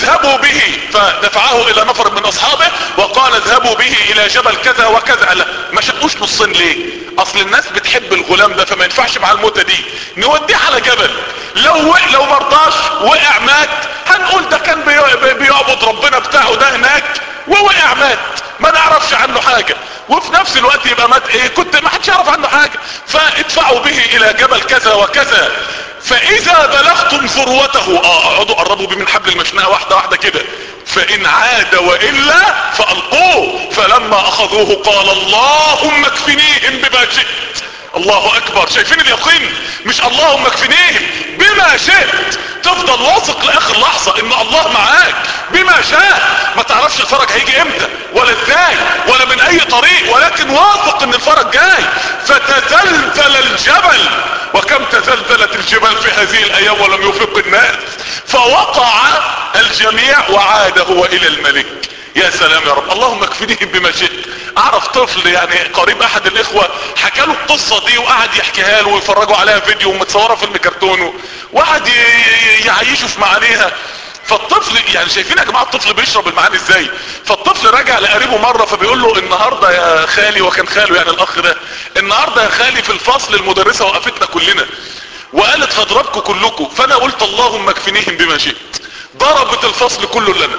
اذهبوا به فدفعه الى نفر من اصحابه وقال اذهبوا به الى جبل كذا وكذا لا ما شقوش نصين ليه اصل الناس بتحب الغلام ده فما ينفعش مع الموتة دي نوديه على جبل لو وق لو مرضاش وقع مات هنقول ده كان بي- بيعبد ربنا بتاعه ده هناك ووقع مات ما نعرفش عنه حاجة وفي نفس الوقت يبقى مات ايه كنت ما حدش يعرف عنه حاجة فادفعوا به الى جبل كذا وكذا فاذا بلغتم ذروته اه اقعدوا قربوا بيه من حبل المشنقة واحدة واحدة كده فان عاد والا فالقوه فلما اخذوه قال اللهم اكفنيهم بما شئت الله اكبر شايفين اليقين مش اللهم اكفنيهم بما شئت تفضل واثق لاخر لحظة ان الله معاك بما شاء ما تعرفش الفرج هيجي امتى ولا ازاي ولا من اي طريق ولكن واثق ان الفرج جاي فتزلزل الجبل وكم تزلزلت الجبال في هذه الايام ولم يفق الناس فوقع الجميع وعاد هو الى الملك يا سلام يا رب اللهم اكفنيهم بما شئت اعرف طفل يعني قريب احد الاخوة حكى له القصة دي وقعد يحكيها له ويفرجوا عليها فيديو ومتصورة فيلم كرتون وقعد ي- ي- يعيشوا في معانيها فالطفل يعني شايفين يا جماعه الطفل بيشرب المعاني ازاي فالطفل راجع لقريبه مره فبيقول له النهارده يا خالي وكان خاله يعني الاخ ده النهارده يا خالي في الفصل المدرسه وقفتنا كلنا وقالت هضربكم كلكم فانا قلت اللهم اكفنيهم بما شئت ضربت الفصل كله لنا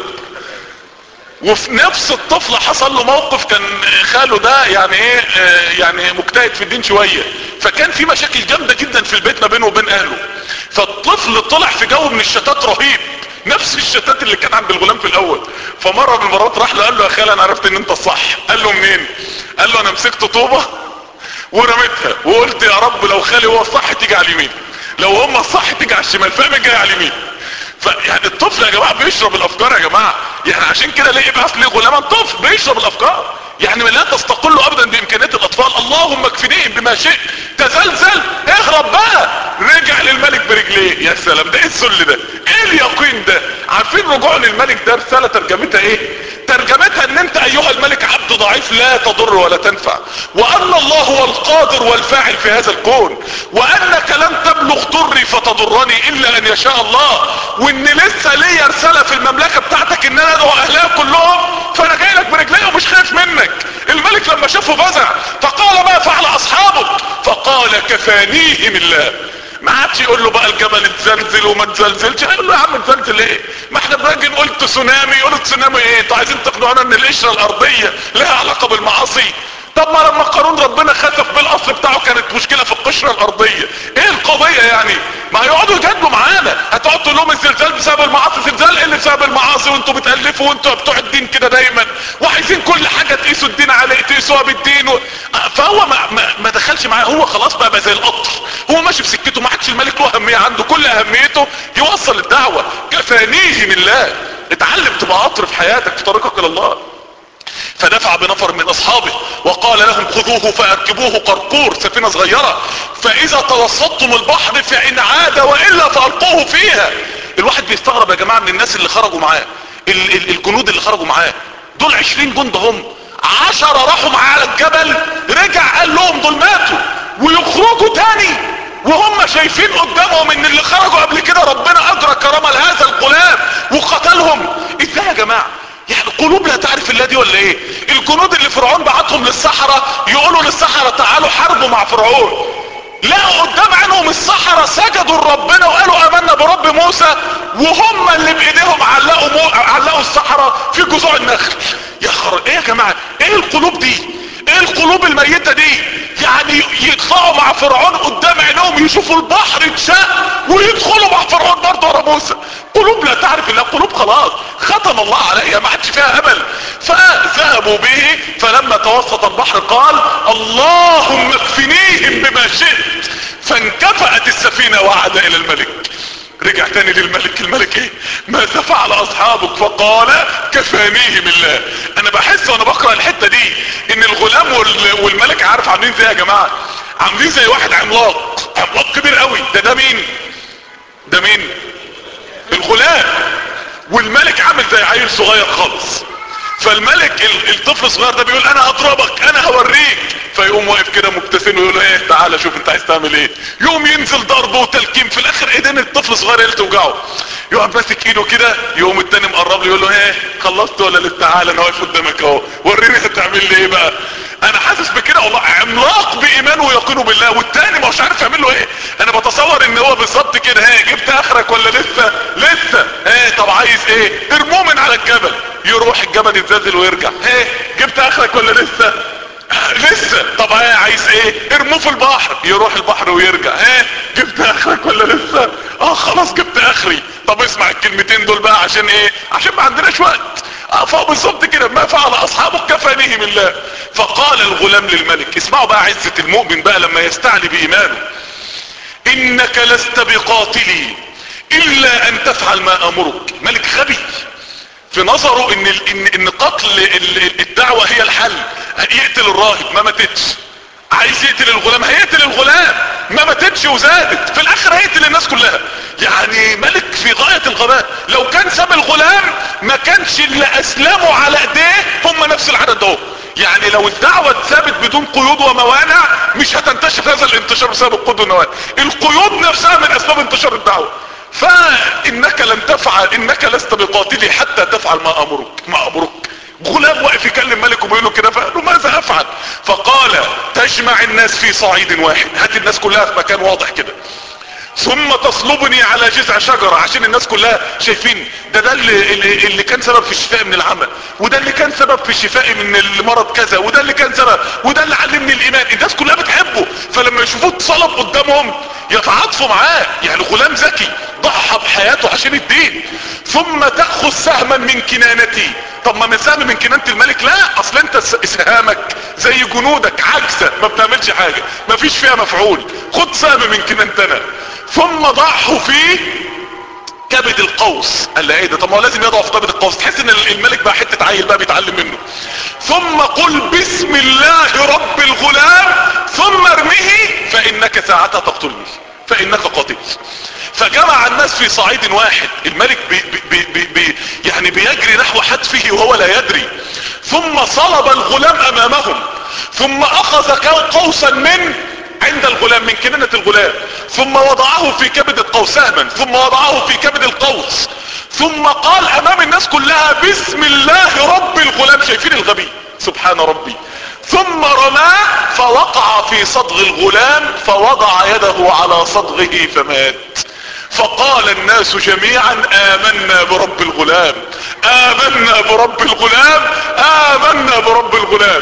وفي نفس الطفل حصل له موقف كان خاله ده يعني ايه آه، يعني مجتهد في الدين شوية فكان في مشاكل جامدة جدا في البيت ما بينه وبين اهله فالطفل طلع في جو من الشتات رهيب نفس الشتات اللي كان عند الغلام في الاول فمرة من المرات راح له قال له يا خالي انا عرفت ان انت الصح قال له منين قال له انا مسكت طوبة ورميتها وقلت يا رب لو خالي هو الصح تيجي على اليمين لو هم الصح تيجي على الشمال فاهم جاي على اليمين فيعني الطفل يا جماعة بيشرب الافكار يا جماعة يعني عشان كده ليه ابعث لي غلاما طفل بيشرب الافكار يعني لا تستقل ابدا بامكانيات الاطفال اللهم اكفنيهم بما شئت تزلزل اهرب بقى رجع للملك برجليه يا سلام ده ايه الذل ده ايه اليقين ده عارفين رجوع للملك ده رسالة ترجمتها ايه ترجمتها ان انت ايها الملك عبد ضعيف لا تضر ولا تنفع وان الله هو القادر والفاعل في هذا الكون وانك لن تبلغ ضري فتضرني الا ان يشاء الله وان لسه ليا رسالة في المملكة بتاعتك ان انا ادعو اهلها كلهم فانا جاي لك برجلي ومش خايف منك الملك لما شافه فزع فقال ما فعل اصحابك فقال كفانيهم الله ما عادش يقول له بقى الجبل اتزلزل وما اتزلزلش يقول له يا عم اتزلزل ايه ما احنا بنجي نقول تسونامي يقولوا تسونامي ايه انتوا عايزين تقنعونا ان القشره الارضيه لها علاقه بالمعاصي طب ما لما قارون ربنا خسف بالاصل بتاعه كانت مشكله في القشره الارضيه ايه القضيه يعني ما هيقعدوا يجادلوا معانا هتقعد تقول لهم الزلزال بسبب المعاصي زلزال ايه اللي بسبب المعاصي وانتوا بتالفوا وانتوا بتوع الدين كده دايما وعايزين كل حاجه تقيسوا الدين عليه تقيسوها بالدين و... فهو ما, ما, ما دخلش معاه هو خلاص بقى, بقى زي القطر هو ماشي في سكته ما عادش الملك له اهميه عنده كل اهميته يوصل الدعوه كفانيه من الله اتعلم تبقى قطر في حياتك في طريقك الى الله فدفع بنفر من اصحابه وقال لهم خذوه فاركبوه قرقور سفينة صغيرة فاذا توسطتم البحر فان عاد والا فالقوه فيها الواحد بيستغرب يا جماعة من الناس اللي خرجوا معاه ال- ال- الجنود اللي خرجوا معاه دول عشرين جند هم عشرة راحوا معاه على الجبل رجع قال لهم دول ماتوا ويخرجوا تاني وهم شايفين قدامهم ان اللي خرجوا قبل كده ربنا اجرى كرامة لهذا الغلام وقتلهم ازاي يا جماعة يعني قلوب لا تعرف الله دي ولا ايه الجنود اللي فرعون بعتهم للصحراء يقولوا للصحراء تعالوا حاربوا مع فرعون لقوا قدام عينهم الصحراء سجدوا لربنا وقالوا امنا برب موسى وهم اللي بايديهم علقوا مو... علقوا الصحراء في جذوع النخل يا خر ايه يا جماعه ايه القلوب دي ايه القلوب الميتة دي يعني يطلعوا مع فرعون قدام عينهم يشوفوا البحر اتشق ويدخلوا مع فرعون برضه ورا موسى قلوب لا تعرف الله قلوب خلاص ختم الله عليها ما عادش فيها امل فذهبوا به فلما توسط البحر قال اللهم اكفنيهم بما شئت فانكفأت السفينة وعاد الى الملك رجع تاني للملك الملك ايه ماذا فعل اصحابك فقال كفانيهم الله انا بحس وانا بقرأ الحتة دي ان الغلام وال- والملك عارف عاملين زي يا جماعة عاملين زي واحد عملاق عملاق كبير قوي ده ده مين ده مين الغلام والملك عامل زي عيل صغير خالص فالملك ال- الطفل الصغير ده بيقول انا هضربك انا هوريك فيقوم واقف كده مبتسم ويقول له ايه تعالى شوف انت عايز تعمل ايه يقوم ينزل ضربه وتلكيم في الاخر ايدين الطفل صغير اللي توجعه يقعد ماسك ايده كده يقوم التاني مقرب له يقول له ايه خلصت ولا لسه تعالى انا واقف قدامك اهو وريني هتعمل لي ايه بقى انا حاسس بكده والله عملاق بايمانه ويقينه بالله والتاني ما هوش عارف يعمل له ايه انا بتصور ان هو بالظبط كده ها جبت اخرك ولا لسه لسه ها طب عايز ايه ارموه من على الجبل يروح الجبل يتزلزل ويرجع ها جبت اخرك ولا لسه لسه طب ها عايز ايه ارموه في البحر يروح البحر ويرجع ها جبت اخرك ولا لسه اه خلاص جبت اخري طب اسمع الكلمتين دول بقى عشان ايه عشان ما عندناش وقت اه فهو بالظبط كده ما فعل اصحابه كفانهم الله فقال الغلام للملك اسمعوا بقى عزة المؤمن بقى لما يستعلي بايمانه انك لست بقاتلي الا ان تفعل ما امرك ملك غبي في نظره ان ال- ان ان قتل ال- الدعوة هي الحل يقتل الراهب ما ماتتش عايز يقتل الغلام هيقتل الغلام ما ماتتش وزادت في الاخر هيقتل الناس كلها يعني ملك في غاية الغباء لو كان ساب الغلام ما كانش اللي اسلموا على ايديه هم نفس العدد ده يعني لو الدعوة اتثبت بدون قيود وموانع مش هتنتشر هذا الانتشار بسبب القيود والموانع القيود نفسها من اسباب انتشار الدعوة فانك لن تفعل انك لست بقاتلي حتى تفعل ما امرك ما امرك غلام واقف يكلم ملك وبيقول له كده فقال له ماذا افعل فقال تجمع الناس في صعيد واحد هات الناس كلها في مكان واضح كده ثم تصلبني على جذع شجرة عشان الناس كلها شايفين ده ده اللي, اللي, اللي كان سبب في الشفاء من العمى وده اللي كان سبب في الشفاء من المرض كذا وده اللي كان سبب وده اللي علمني الايمان الناس كلها بتحبه فلما يشوفوه اتصلب قدامهم يتعاطفوا معاه يعني غلام ذكي ضحى بحياته عشان الدين ثم تأخذ سهما من كنانتي طب ما من سهم من كنانة الملك لا اصل انت س- سهامك زي جنودك عجزة ما بتعملش حاجة ما فيش فيها مفعول خد سهم من كنانتنا ثم ضعه في كبد القوس قال له ايه ده طب ما هو لازم يضعه في كبد القوس تحس ان الملك بقى حتة عيل بقى بيتعلم منه ثم قل بسم الله رب الغلام ثم ارمه فانك ساعتها تقتلني فانك قاتل فجمع الناس في صعيد واحد الملك بي بي بي بي يعني بيجري نحو حتفه وهو لا يدري ثم صلب الغلام امامهم ثم اخذ قوسا من عند الغلام من كنانة الغلام ثم وضعه في كبد القوس سهما ثم وضعه في كبد القوس ثم قال امام الناس كلها بسم الله رب الغلام شايفين الغبي سبحان ربي ثم رماه فوقع في صدغ الغلام فوضع يده على صدغه فمات فقال الناس جميعا امنا برب الغلام امنا برب الغلام امنا برب الغلام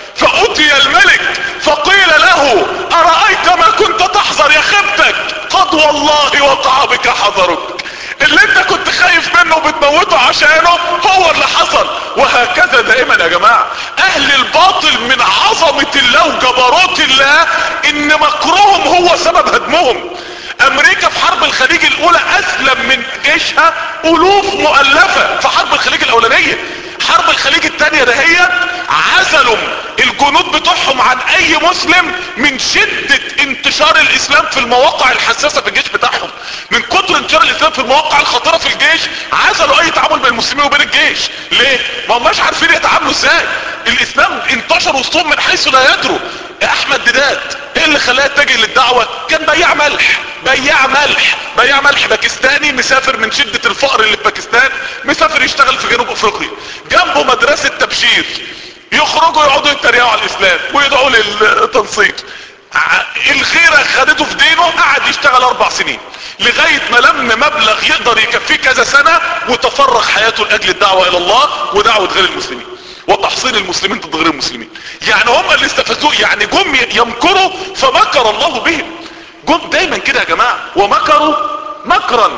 فأتي الملك فقيل له أرأيت ما كنت تحذر يا خبتك قد والله وقع بك حذرك اللي انت كنت خايف منه وبتموته عشانه هو اللي حصل وهكذا دائما يا جماعة اهل الباطل من عظمة الله وجبروت الله ان مكرهم هو سبب هدمهم امريكا في حرب الخليج الاولى اسلم من جيشها الوف مؤلفة في حرب الخليج الاولانية حرب الخليج التانية ده هي عزلوا الجنود بتوعهم عن اي مسلم من شدة انتشار الاسلام في المواقع الحساسة في الجيش بتاعهم من كتر انتشار الاسلام في المواقع الخطيرة في الجيش عزلوا اي تعامل بين المسلمين وبين الجيش ليه ما هماش عارفين يتعاملوا ازاي الاسلام انتشر وسطهم من حيث لا يدروا احمد ديدات ايه اللي خلاه يتجه للدعوة كان بياع ملح بياع ملح بياع ملح باكستاني مسافر من شدة الفقر اللي في باكستان مسافر يشتغل في جنوب افريقيا جنبه مدرسة تبشير يخرجوا يقعدوا يتريقوا على الاسلام ويدعوا للتنصير ع- الخيرة خدته في دينه قعد يشتغل اربع سنين لغاية ما لم مبلغ يقدر يكفيه كذا سنة وتفرغ حياته لاجل الدعوة الى الله ودعوة غير المسلمين وتحصين المسلمين ضد غير المسلمين يعني هم اللي استفزوه يعني جم يمكروا فمكر الله بهم جم دايما كده يا جماعة ومكروا مكرا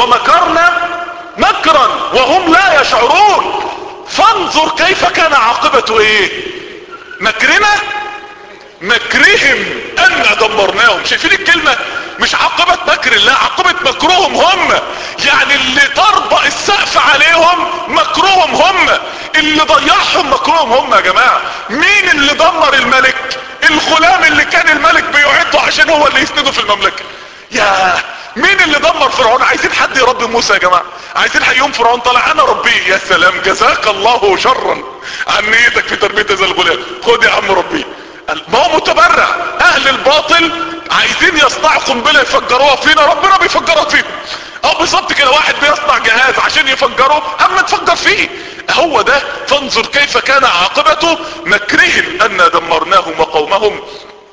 ومكرنا مكرا وهم لا يشعرون فانظر كيف كان عاقبة ايه مكرنا مكرهم انا دمرناهم شايفين الكلمة مش عاقبة مكر الله عاقبة مكرهم هم يعني اللي طربق السقف عليهم مكرهم هم اللي ضيعهم مكرهم هم يا جماعة مين اللي دمر الملك الغلام اللي كان الملك بيعده عشان هو اللي يسنده في المملكة يا مين اللي دمر فرعون عايزين حد يربي موسى يا جماعة عايزين يوم فرعون طلع انا ربيه يا سلام جزاك الله شرا عن نيتك في تربية هذا الغلام خد يا عم ربيه ما هو متبرع اهل الباطل عايزين يصنعوا قنبله يفجروها فينا ربنا بيفجرها فيهم اه بالظبط كده واحد بيصنع جهاز عشان يفجره اما تفجر فيه هو ده فانظر كيف كان عاقبته مكرهم ان دمرناهم وقومهم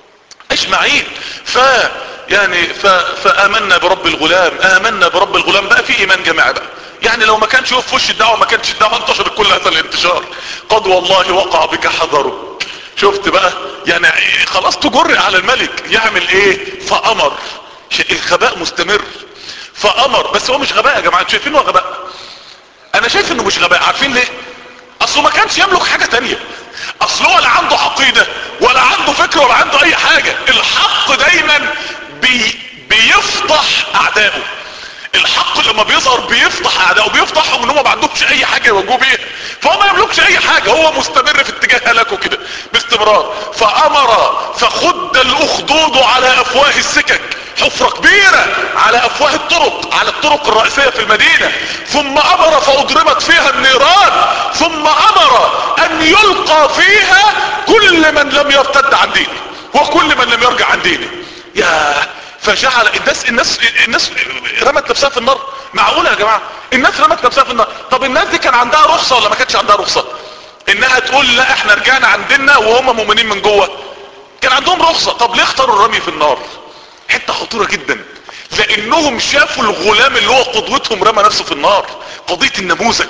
اجمعين ف يعني ف... فامنا برب الغلام امنا برب الغلام بقى في ايمان جماعي بقى يعني لو ما كانش يقف في وش الدعوه ما كانش الدعوه انتشرت كل هذا الانتشار قد والله وقع بك حذره شفت بقى يعني خلاص تجر على الملك يعمل ايه فامر الغباء مستمر فامر بس هو مش غباء يا جماعه شايفين هو غباء انا شايف انه مش غباء عارفين ليه اصله ما كانش يملك حاجة تانية اصله هو لا عنده عقيدة ولا عنده فكر ولا عنده اي حاجة الحق دايما بي بيفضح اعدائه الحق لما بيظهر بيفضح اعدائه بيفضحهم ان هم ما عندهمش اي حاجة يواجهوا بيها فهو ما يملكش اي حاجة هو مستمر في اتجاه هلاكه كده باستمرار فامر فخد الاخدود على افواه السكك حفرة كبيرة على افواه الطرق على الطرق الرئيسية في المدينة ثم امر فاضربت فيها النيران ثم امر ان يلقى فيها كل من لم يرتد عن دينه وكل من لم يرجع عن دينه يا فجعل الناس الناس الناس رمت نفسها في النار معقوله يا جماعه الناس رمت نفسها في النار طب الناس دي كان عندها رخصه ولا ما كانتش عندها رخصه انها تقول لا احنا رجعنا عن ديننا وهم مؤمنين من جوه كان عندهم رخصه طب ليه اختاروا الرمي في النار حته خطيره جدا لانهم شافوا الغلام اللي هو قدوتهم رمى نفسه في النار قضيه النموذج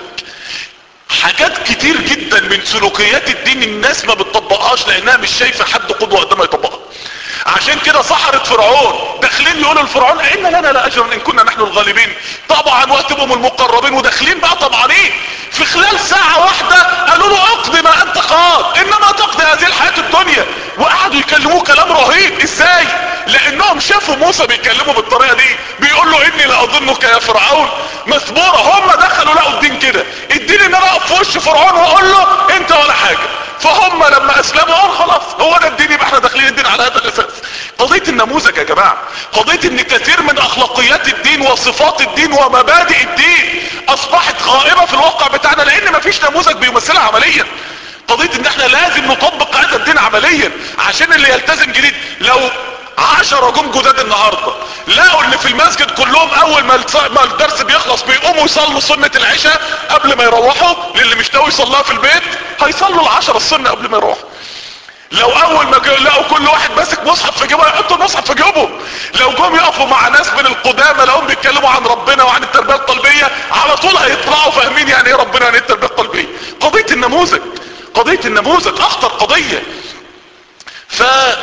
حاجات كتير جدا من سلوكيات الدين الناس ما بتطبقهاش لانها مش شايفه حد قدوه قدامها يطبقها عشان كده سحرة فرعون داخلين يقولوا لفرعون ان لنا لا اجرا ان كنا نحن الغالبين طبعا واتبهم المقربين وداخلين بقى طبعانين في خلال ساعة واحدة قالوا له اقضي ما انت قاض انما تقضي هذه الحياة الدنيا وقعدوا يكلموه كلام رهيب ازاي لانهم شافوا موسى بيكلمه بالطريقة دي بيقول له اني لاظنك يا فرعون مثبورة هم دخلوا لقوا الدين كده الدين ان انا اقف في وش فرعون واقول له انت ولا حاجة فهم لما اسلموا قال خلاص هو ده الدين يبقى احنا داخلين الدين على هذا الاساس قضية النموذج يا جماعة قضية ان كثير من اخلاقيات الدين وصفات الدين ومبادئ الدين اصبحت غائبة في الواقع بتاعنا لان مفيش نموذج بيمثلها عمليا قضية ان احنا لازم نطبق هذا الدين عمليا عشان اللي يلتزم جديد لو عشرة جم جداد النهاردة لقوا ان في المسجد كلهم اول ما ما الدرس بيخلص بيقوموا يصلوا سنة العشاء قبل ما يروحوا للي مش ناوي يصليها في البيت هيصلوا العشرة السنة قبل ما يروحوا لو اول ما لقوا كل واحد ماسك مصحف في جيبه يحطوا المصحف في جيبهم لو جم يقفوا مع ناس من القدامى لهم بيتكلموا عن ربنا وعن التربيه القلبيه على طول هيطلعوا فاهمين يعني ايه ربنا يعني ايه التربيه القلبيه قضيه النموذج قضيه النموذج اخطر قضيه ف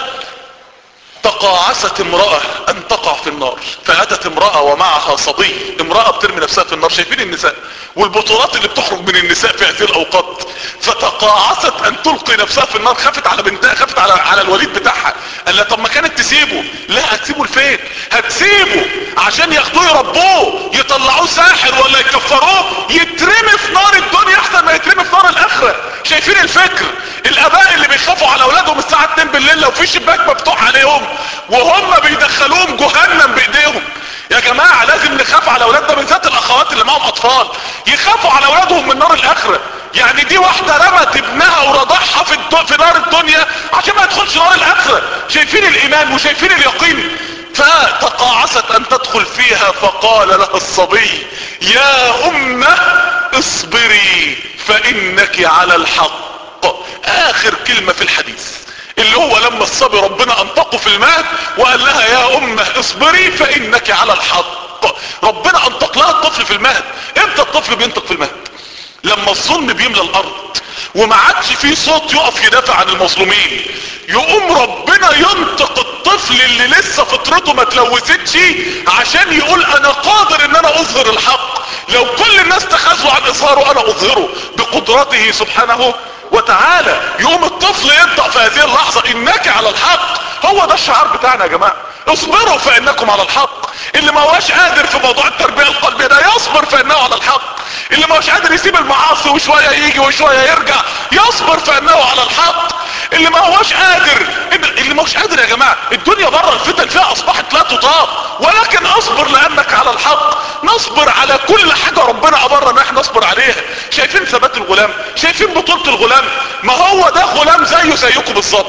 تقاعست امرأة ان تقع في النار فاتت امرأة ومعها صبي امرأة بترمي نفسها في النار شايفين النساء والبطولات اللي بتخرج من النساء في هذه الاوقات فتقاعست ان تلقي نفسها في النار خافت على بنتها خافت على على الوليد بتاعها قال لها طب ما كانت تسيبه لا هتسيبه لفين هتسيبه عشان ياخدوه يربوه يطلعوه ساحر ولا يكفروه يترمي في نار الدنيا احسن ما يترمي في نار الاخره شايفين الفكر الاباء اللي بيخافوا على اولادهم الساعه 2 بالليل لو في شباك مفتوح عليهم وهم بيدخلوهم جهنم بايديهم يا جماعة لازم نخاف على اولادنا بالذات الاخوات اللي معهم اطفال يخافوا على اولادهم من نار الاخرة يعني دي واحدة رمت ابنها ورضعها في, الدو في نار الدنيا عشان ما يدخلش نار الاخرة شايفين الايمان وشايفين اليقين فتقاعست ان تدخل فيها فقال لها الصبي يا امه اصبري فانك على الحق اخر كلمة في الحديث اللي هو لما الصبي ربنا انطقه في المهد وقال لها يا امه اصبري فانك على الحق ربنا انطق لها الطفل في المهد امتى الطفل بينطق في المهد لما الظلم بيملى الارض وما عادش فيه صوت يقف يدافع عن المظلومين يقوم ربنا ينطق الطفل اللي لسه فطرته ما تلوثتش عشان يقول انا قادر ان انا اظهر الحق لو كل الناس تخاذلوا عن اظهاره انا اظهره بقدرته سبحانه وتعالى يقوم الطفل ينطق في هذه اللحظة انك على الحق هو ده الشعار بتاعنا يا جماعة اصبروا فانكم على الحق اللي ما هوش قادر في موضوع التربية القلبية ده يصبر فانه على الحق اللي ما هوش قادر يسيب المعاصي وشوية يجي وشوية يرجع يصبر فانه على الحق اللي ما هوش قادر اللي ما هوش قادر يا جماعة الدنيا بره الفتن فيها اصبحت لا تطاق ولكن اصبر لانك على الحق نصبر على كل حاجة ربنا امرنا ان احنا نصبر عليها شايفين ثبات الغلام شايفين بطولة الغلام ما هو ده غلام زيه زيكم بالظبط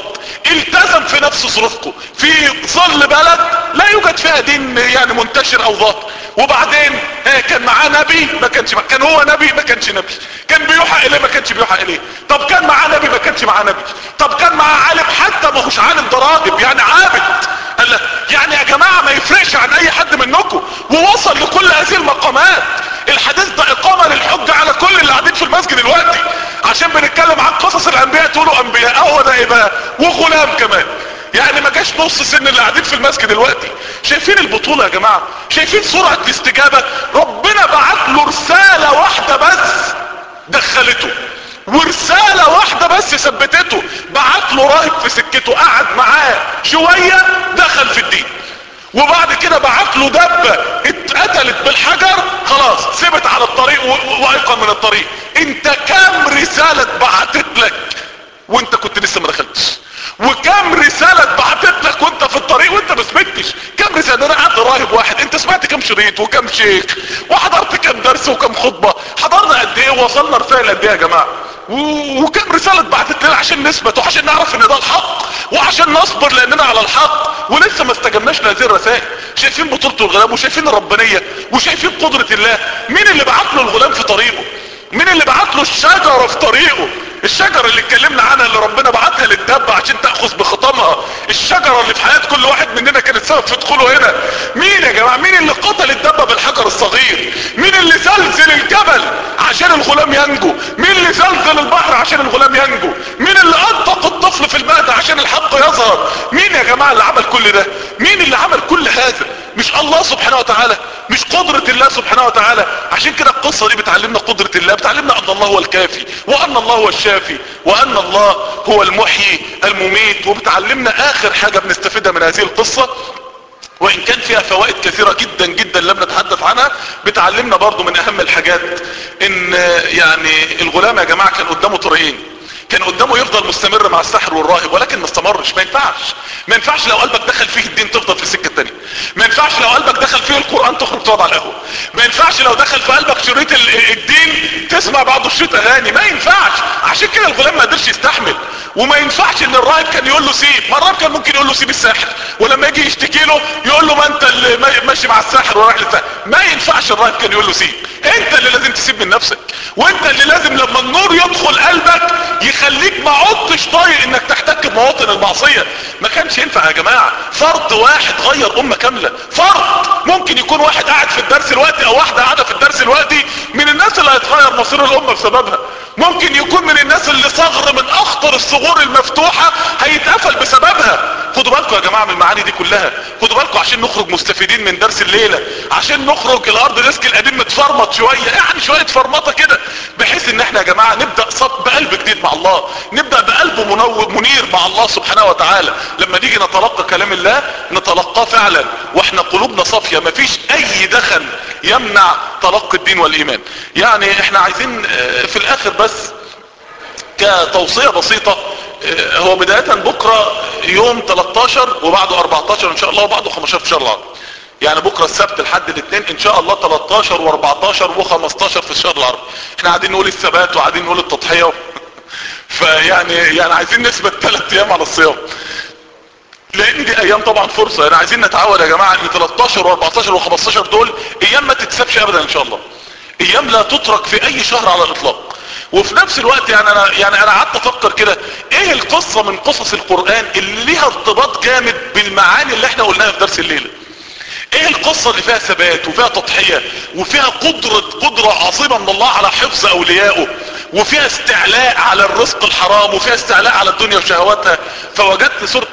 التزم في نفس ظروفكم في ظل بلد لا يوجد فيها دين يعني منتشر او ظاهر وبعدين ها كان معاه نبي ما كانش مع... كان هو نبي ما كانش نبي كان بيوحى اليه ما كانش بيوحى اليه طب كان معاه نبي ما كانش معاه نبي طب كان معاه عالم حتى ما هوش عالم ضرائب يعني عابد قال لا يعني يا جماعة ما يفرقش عن اي حد منكم ووصل لكل هذه المقامات الحديث ده اقامة للحجة على كل اللي قاعدين في المسجد دلوقتي عشان بنتكلم عن قصص الانبياء تقولوا انبياء هو ده ايه بقى وغلام كمان يعني ما جاش نص سن اللي قاعدين في المسجد دلوقتي شايفين البطولة يا جماعة شايفين سرعة الاستجابة ربنا بعت له رسالة واحدة بس دخلته ورسالة واحدة بس ثبتته بعت له راهب في سكته قعد معاه شوية دخل في الدين وبعد كده بعت له دبة اتقتلت بالحجر خلاص سبت على الطريق وايقن من الطريق انت كام رسالة اتبعتت لك وانت كنت لسه ما دخلتش وكم رسالة اتبعتت لك وانت في الطريق وانت ما سمعتش كم رسالة انا قعدت راهب واحد انت سمعت كم شريط وكم شيخ وحضرت كم درس وكم خطبة حضرنا قد ايه ووصلنا رسالة قد ايه يا جماعة وكم رسالة اتبعتت لنا عشان نثبت وعشان نعرف ان ده الحق وعشان نصبر لاننا على الحق ولسه ما استجبناش لهذه الرسائل شايفين بطولة الغلام وشايفين الربانية وشايفين قدرة الله مين اللي بعت له الغلام في طريقه مين اللي بعت له الشجرة في طريقه الشجرة اللي اتكلمنا عنها اللي ربنا بعتها للدب عشان تأخذ بخطامها الشجرة اللي في حياة كل واحد مننا كانت سبب في دخوله هنا مين يا جماعة مين اللي قتل الدبة بالحجر الصغير مين اللي زلزل الجبل عشان الغلام ينجو مين اللي زلزل البحر عشان الغلام ينجو مين اللي انطق الطفل في المهد عشان الحق يظهر مين يا جماعة اللي عمل كل ده مين اللي عمل كل هذا مش الله سبحانه وتعالى مش قدرة الله سبحانه وتعالى عشان كده القصة دي بتعلمنا قدرة الله بتعلمنا ان الله هو الكافي وان الله هو الشافي وان الله هو المحيي المميت وبتعلمنا اخر حاجة بنستفيدها من هذه القصة وان كان فيها فوائد كثيرة جدا جدا لم نتحدث عنها بتعلمنا برضو من اهم الحاجات ان يعني الغلام يا جماعة كان قدامه طريقين كان قدامه يفضل مستمر مع السحر والراهب ولكن ما استمرش ما ينفعش ما ينفعش لو قلبك دخل فيه الدين تفضل في السكه الثانيه ما ينفعش لو قلبك دخل فيه القران تخرج تقعد على القهوه ما ينفعش لو دخل في قلبك شريط الدين تسمع بعض الشريط اغاني ما ينفعش عشان كده الغلام ما قدرش يستحمل وما ينفعش ان الراهب كان يقول له سيب ما الراهب كان ممكن يقول له سيب الساحر ولما يجي يشتكي له يقول له ما انت اللي ماشي مع الساحر ورايح للساحر ما ينفعش الراهب كان يقول له سيب انت اللي لازم تسيب من نفسك وانت اللي لازم لما النور يدخل قلبك يخليك ما عدتش طايق انك تحتك بمواطن المعصية ما كانش ينفع يا جماعة فرد واحد غير امة كاملة فرد ممكن يكون واحد قاعد في الدرس الوقتي او واحدة قاعدة في الدرس الوقتي من الناس اللي هيتغير مصير الامة بسببها ممكن يكون من الناس اللي صغر من اخطر الثغور المفتوحة هيتقفل بسببها خدوا بالكم يا جماعة من المعاني دي كلها خدوا بالكم عشان نخرج مستفيدين من درس الليلة عشان نخرج الارض ريسك القديم متفرمط شوية يعني شوية فرمطة كده بحيث ان احنا يا جماعة نبدأ صب بقلب جديد مع الله نبدأ بقلب منور منير مع الله سبحانه وتعالى لما نيجي نتلقى كلام الله نتلقاه فعلا واحنا قلوبنا صافية مفيش اي دخل يمنع تلقي الدين والايمان يعني احنا عايزين في الاخر بس كتوصية بسيطة هو بداية بكرة يوم 13 وبعده 14 ان شاء الله وبعده 15 في شهر العربي يعني بكرة السبت لحد الاثنين ان شاء الله 13 و14 و15 في الشهر العربي احنا قاعدين نقول الثبات وقاعدين نقول التضحية فيعني يعني عايزين نثبت ثلاث ايام على الصيام لان دي ايام طبعا فرصة يعني عايزين نتعود يا جماعة ان 13 و14 و15 دول ايام ما تتسابش ابدا ان شاء الله ايام لا تترك في اي شهر على الاطلاق وفي نفس الوقت يعني انا يعني انا قعدت افكر كده ايه القصة من قصص القرآن اللي ليها ارتباط جامد بالمعاني اللي احنا قلناها في درس الليلة ايه القصة اللي فيها ثبات وفيها تضحية وفيها قدرة قدرة عظيمة من الله على حفظ اوليائه وفيها استعلاء على الرزق الحرام وفيها استعلاء على الدنيا وشهواتها فوجدت سورة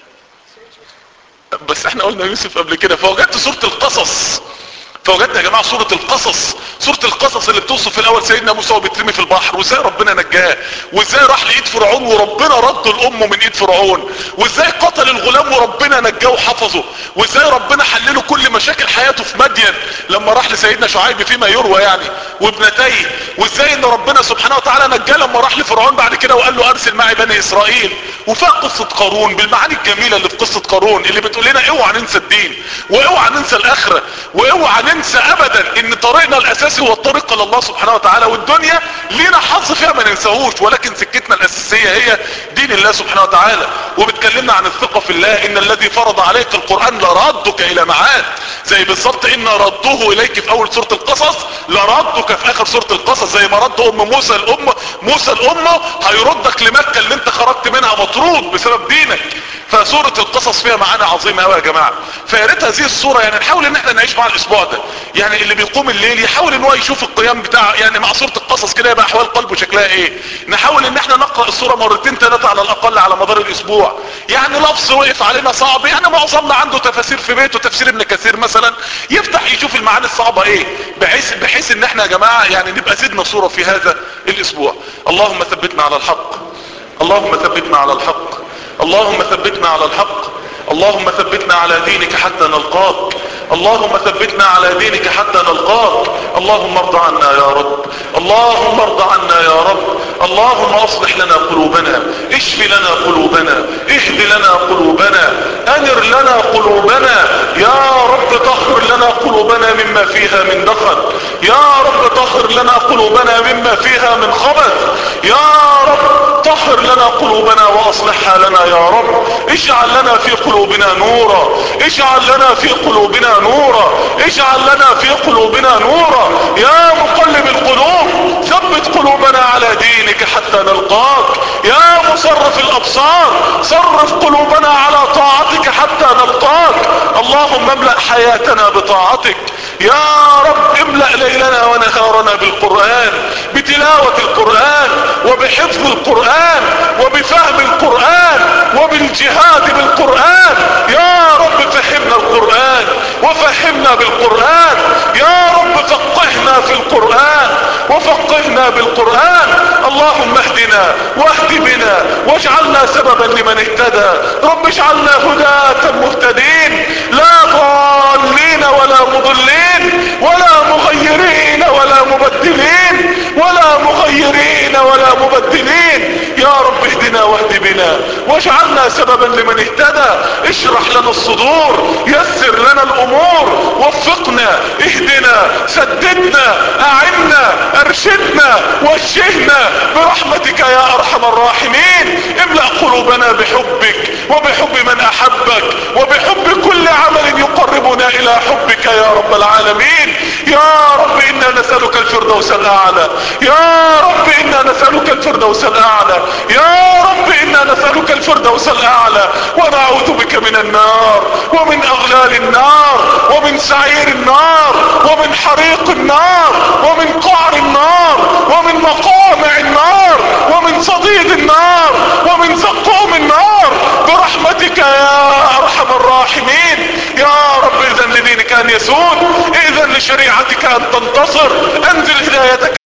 بس احنا قلنا يوسف قبل كده فوجدت سورة القصص فوجدنا يا جماعة سورة القصص سورة القصص اللي بتوصف في الاول سيدنا موسى وبيترمي في البحر وازاي ربنا نجاه وازاي راح لايد فرعون وربنا رد الامه من ايد فرعون وازاي قتل الغلام وربنا نجاه وحفظه وازاي ربنا حلله كل مشاكل حياته في مدين لما راح لسيدنا شعيب فيما يروى يعني وابنتيه وازاي ان ربنا سبحانه وتعالى نجاه لما راح لفرعون بعد كده وقال له ارسل معي بني اسرائيل وفيها قصة قارون بالمعاني الجميلة اللي في قصة قارون اللي بتقول لنا اوعى ننسى الدين واوعى ننسى الاخرة واوعى ننسى ابدا ان طريقنا الاساسي هو الطريق الى الله سبحانه وتعالى والدنيا لينا حظ فيها ما ننساهوش ولكن سكتنا الاساسية هي دين الله سبحانه وتعالى وبتكلمنا عن الثقة في الله ان الذي فرض عليك القرآن لردك الى معاد زي بالظبط ان ردوه اليك في اول سورة القصص لردك في اخر سورة القصص زي ما رد ام موسى الام موسى الامه هيردك لمكة اللي انت خرجت منها مطرود بسبب دينك فسورة القصص فيها معاني عظيمة قوي يا جماعة فيا ريت هذه الصورة يعني نحاول ان احنا نعيش مع الاسبوع ده يعني اللي بيقوم الليل يحاول ان هو يشوف القيام بتاع يعني مع سورة القصص كده يبقى احوال قلبه شكلها ايه نحاول ان احنا نقرأ الصورة مرتين ثلاثة على الاقل على مدار الاسبوع يعني لفظ وقف علينا صعب يعني معظمنا عنده تفاسير في بيته تفسير ابن كثير مثلا يفتح يشوف المعاني الصعبة ايه بحيث بحيث ان احنا يا جماعة يعني نبقى زدنا صورة في هذا الاسبوع اللهم ثبتنا على الحق اللهم ثبتنا على الحق اللهم ثبتنا على الحق اللهم ثبتنا على دينك حتى نلقاك اللهم ثبتنا على دينك حتى نلقاك اللهم ارض عنا يا رب اللهم ارض عنا يا رب اللهم اصلح لنا قلوبنا اشف لنا قلوبنا اهد لنا قلوبنا انر لنا قلوبنا يا رب طهر لنا قلوبنا مما فيها من دخل يا رب طهر لنا قلوبنا مما فيها من خبث يا رب طهر لنا قلوبنا واصلحها لنا يا رب اجعل لنا في قلوبنا نورا اجعل لنا في قلوبنا نورا اجعل لنا في قلوبنا نورا يا مقلب القلوب ثبت قلوبنا على دينك حتى نلقاك يا مصرف الابصار صرف قلوبنا على طاعتك حتى نلقاك اللهم املأ حياتنا بطاعتك يا رب املأ ليلنا ونهارنا بالقرآن بتلاوة القرآن وبحفظ القرآن وبفهم القرآن وبالجهاد بالقرآن يا رب فهمنا القرآن وفهمنا بالقرآن يا رب فقهنا في القرآن وفقهنا بالقرآن اللهم اهدنا واهد بنا واجعلنا سببا لمن اهتدى رب اجعلنا هداة مهتدين لا ضالين ولا مضلين ولا مغيرين ولا مبدلين ولا مغيرين ولا مبدلين يا رب اهدنا واهد بنا واجعلنا سببا لمن اهتدى اشرح لنا الصدور يسر لنا الامور وفقنا اهدنا سددنا اعنا ارشدنا وجهنا برحمتك يا ارحم الراحمين املأ قلوبنا بحبك وبحب من احبك وبحب كل عمل يقربنا الى حبك يا رب العالمين يا رب انا نسألك الفردوس الاعلى يا رب انا نسألك الفردوس الاعلى يا رب انا نسألك الفردوس الاعلى ونعوذ بك من النار ومن اغلال النار ومن سعير النار ومن حريق النار ومن قعر النار ومن مقامع النار ومن صديد النار ومن زقوم النار برحمتك يا ارحم الراحمين يا رب اذن لدينك ان يسود اذن لشريعتك ان تنتصر انزل هدايتك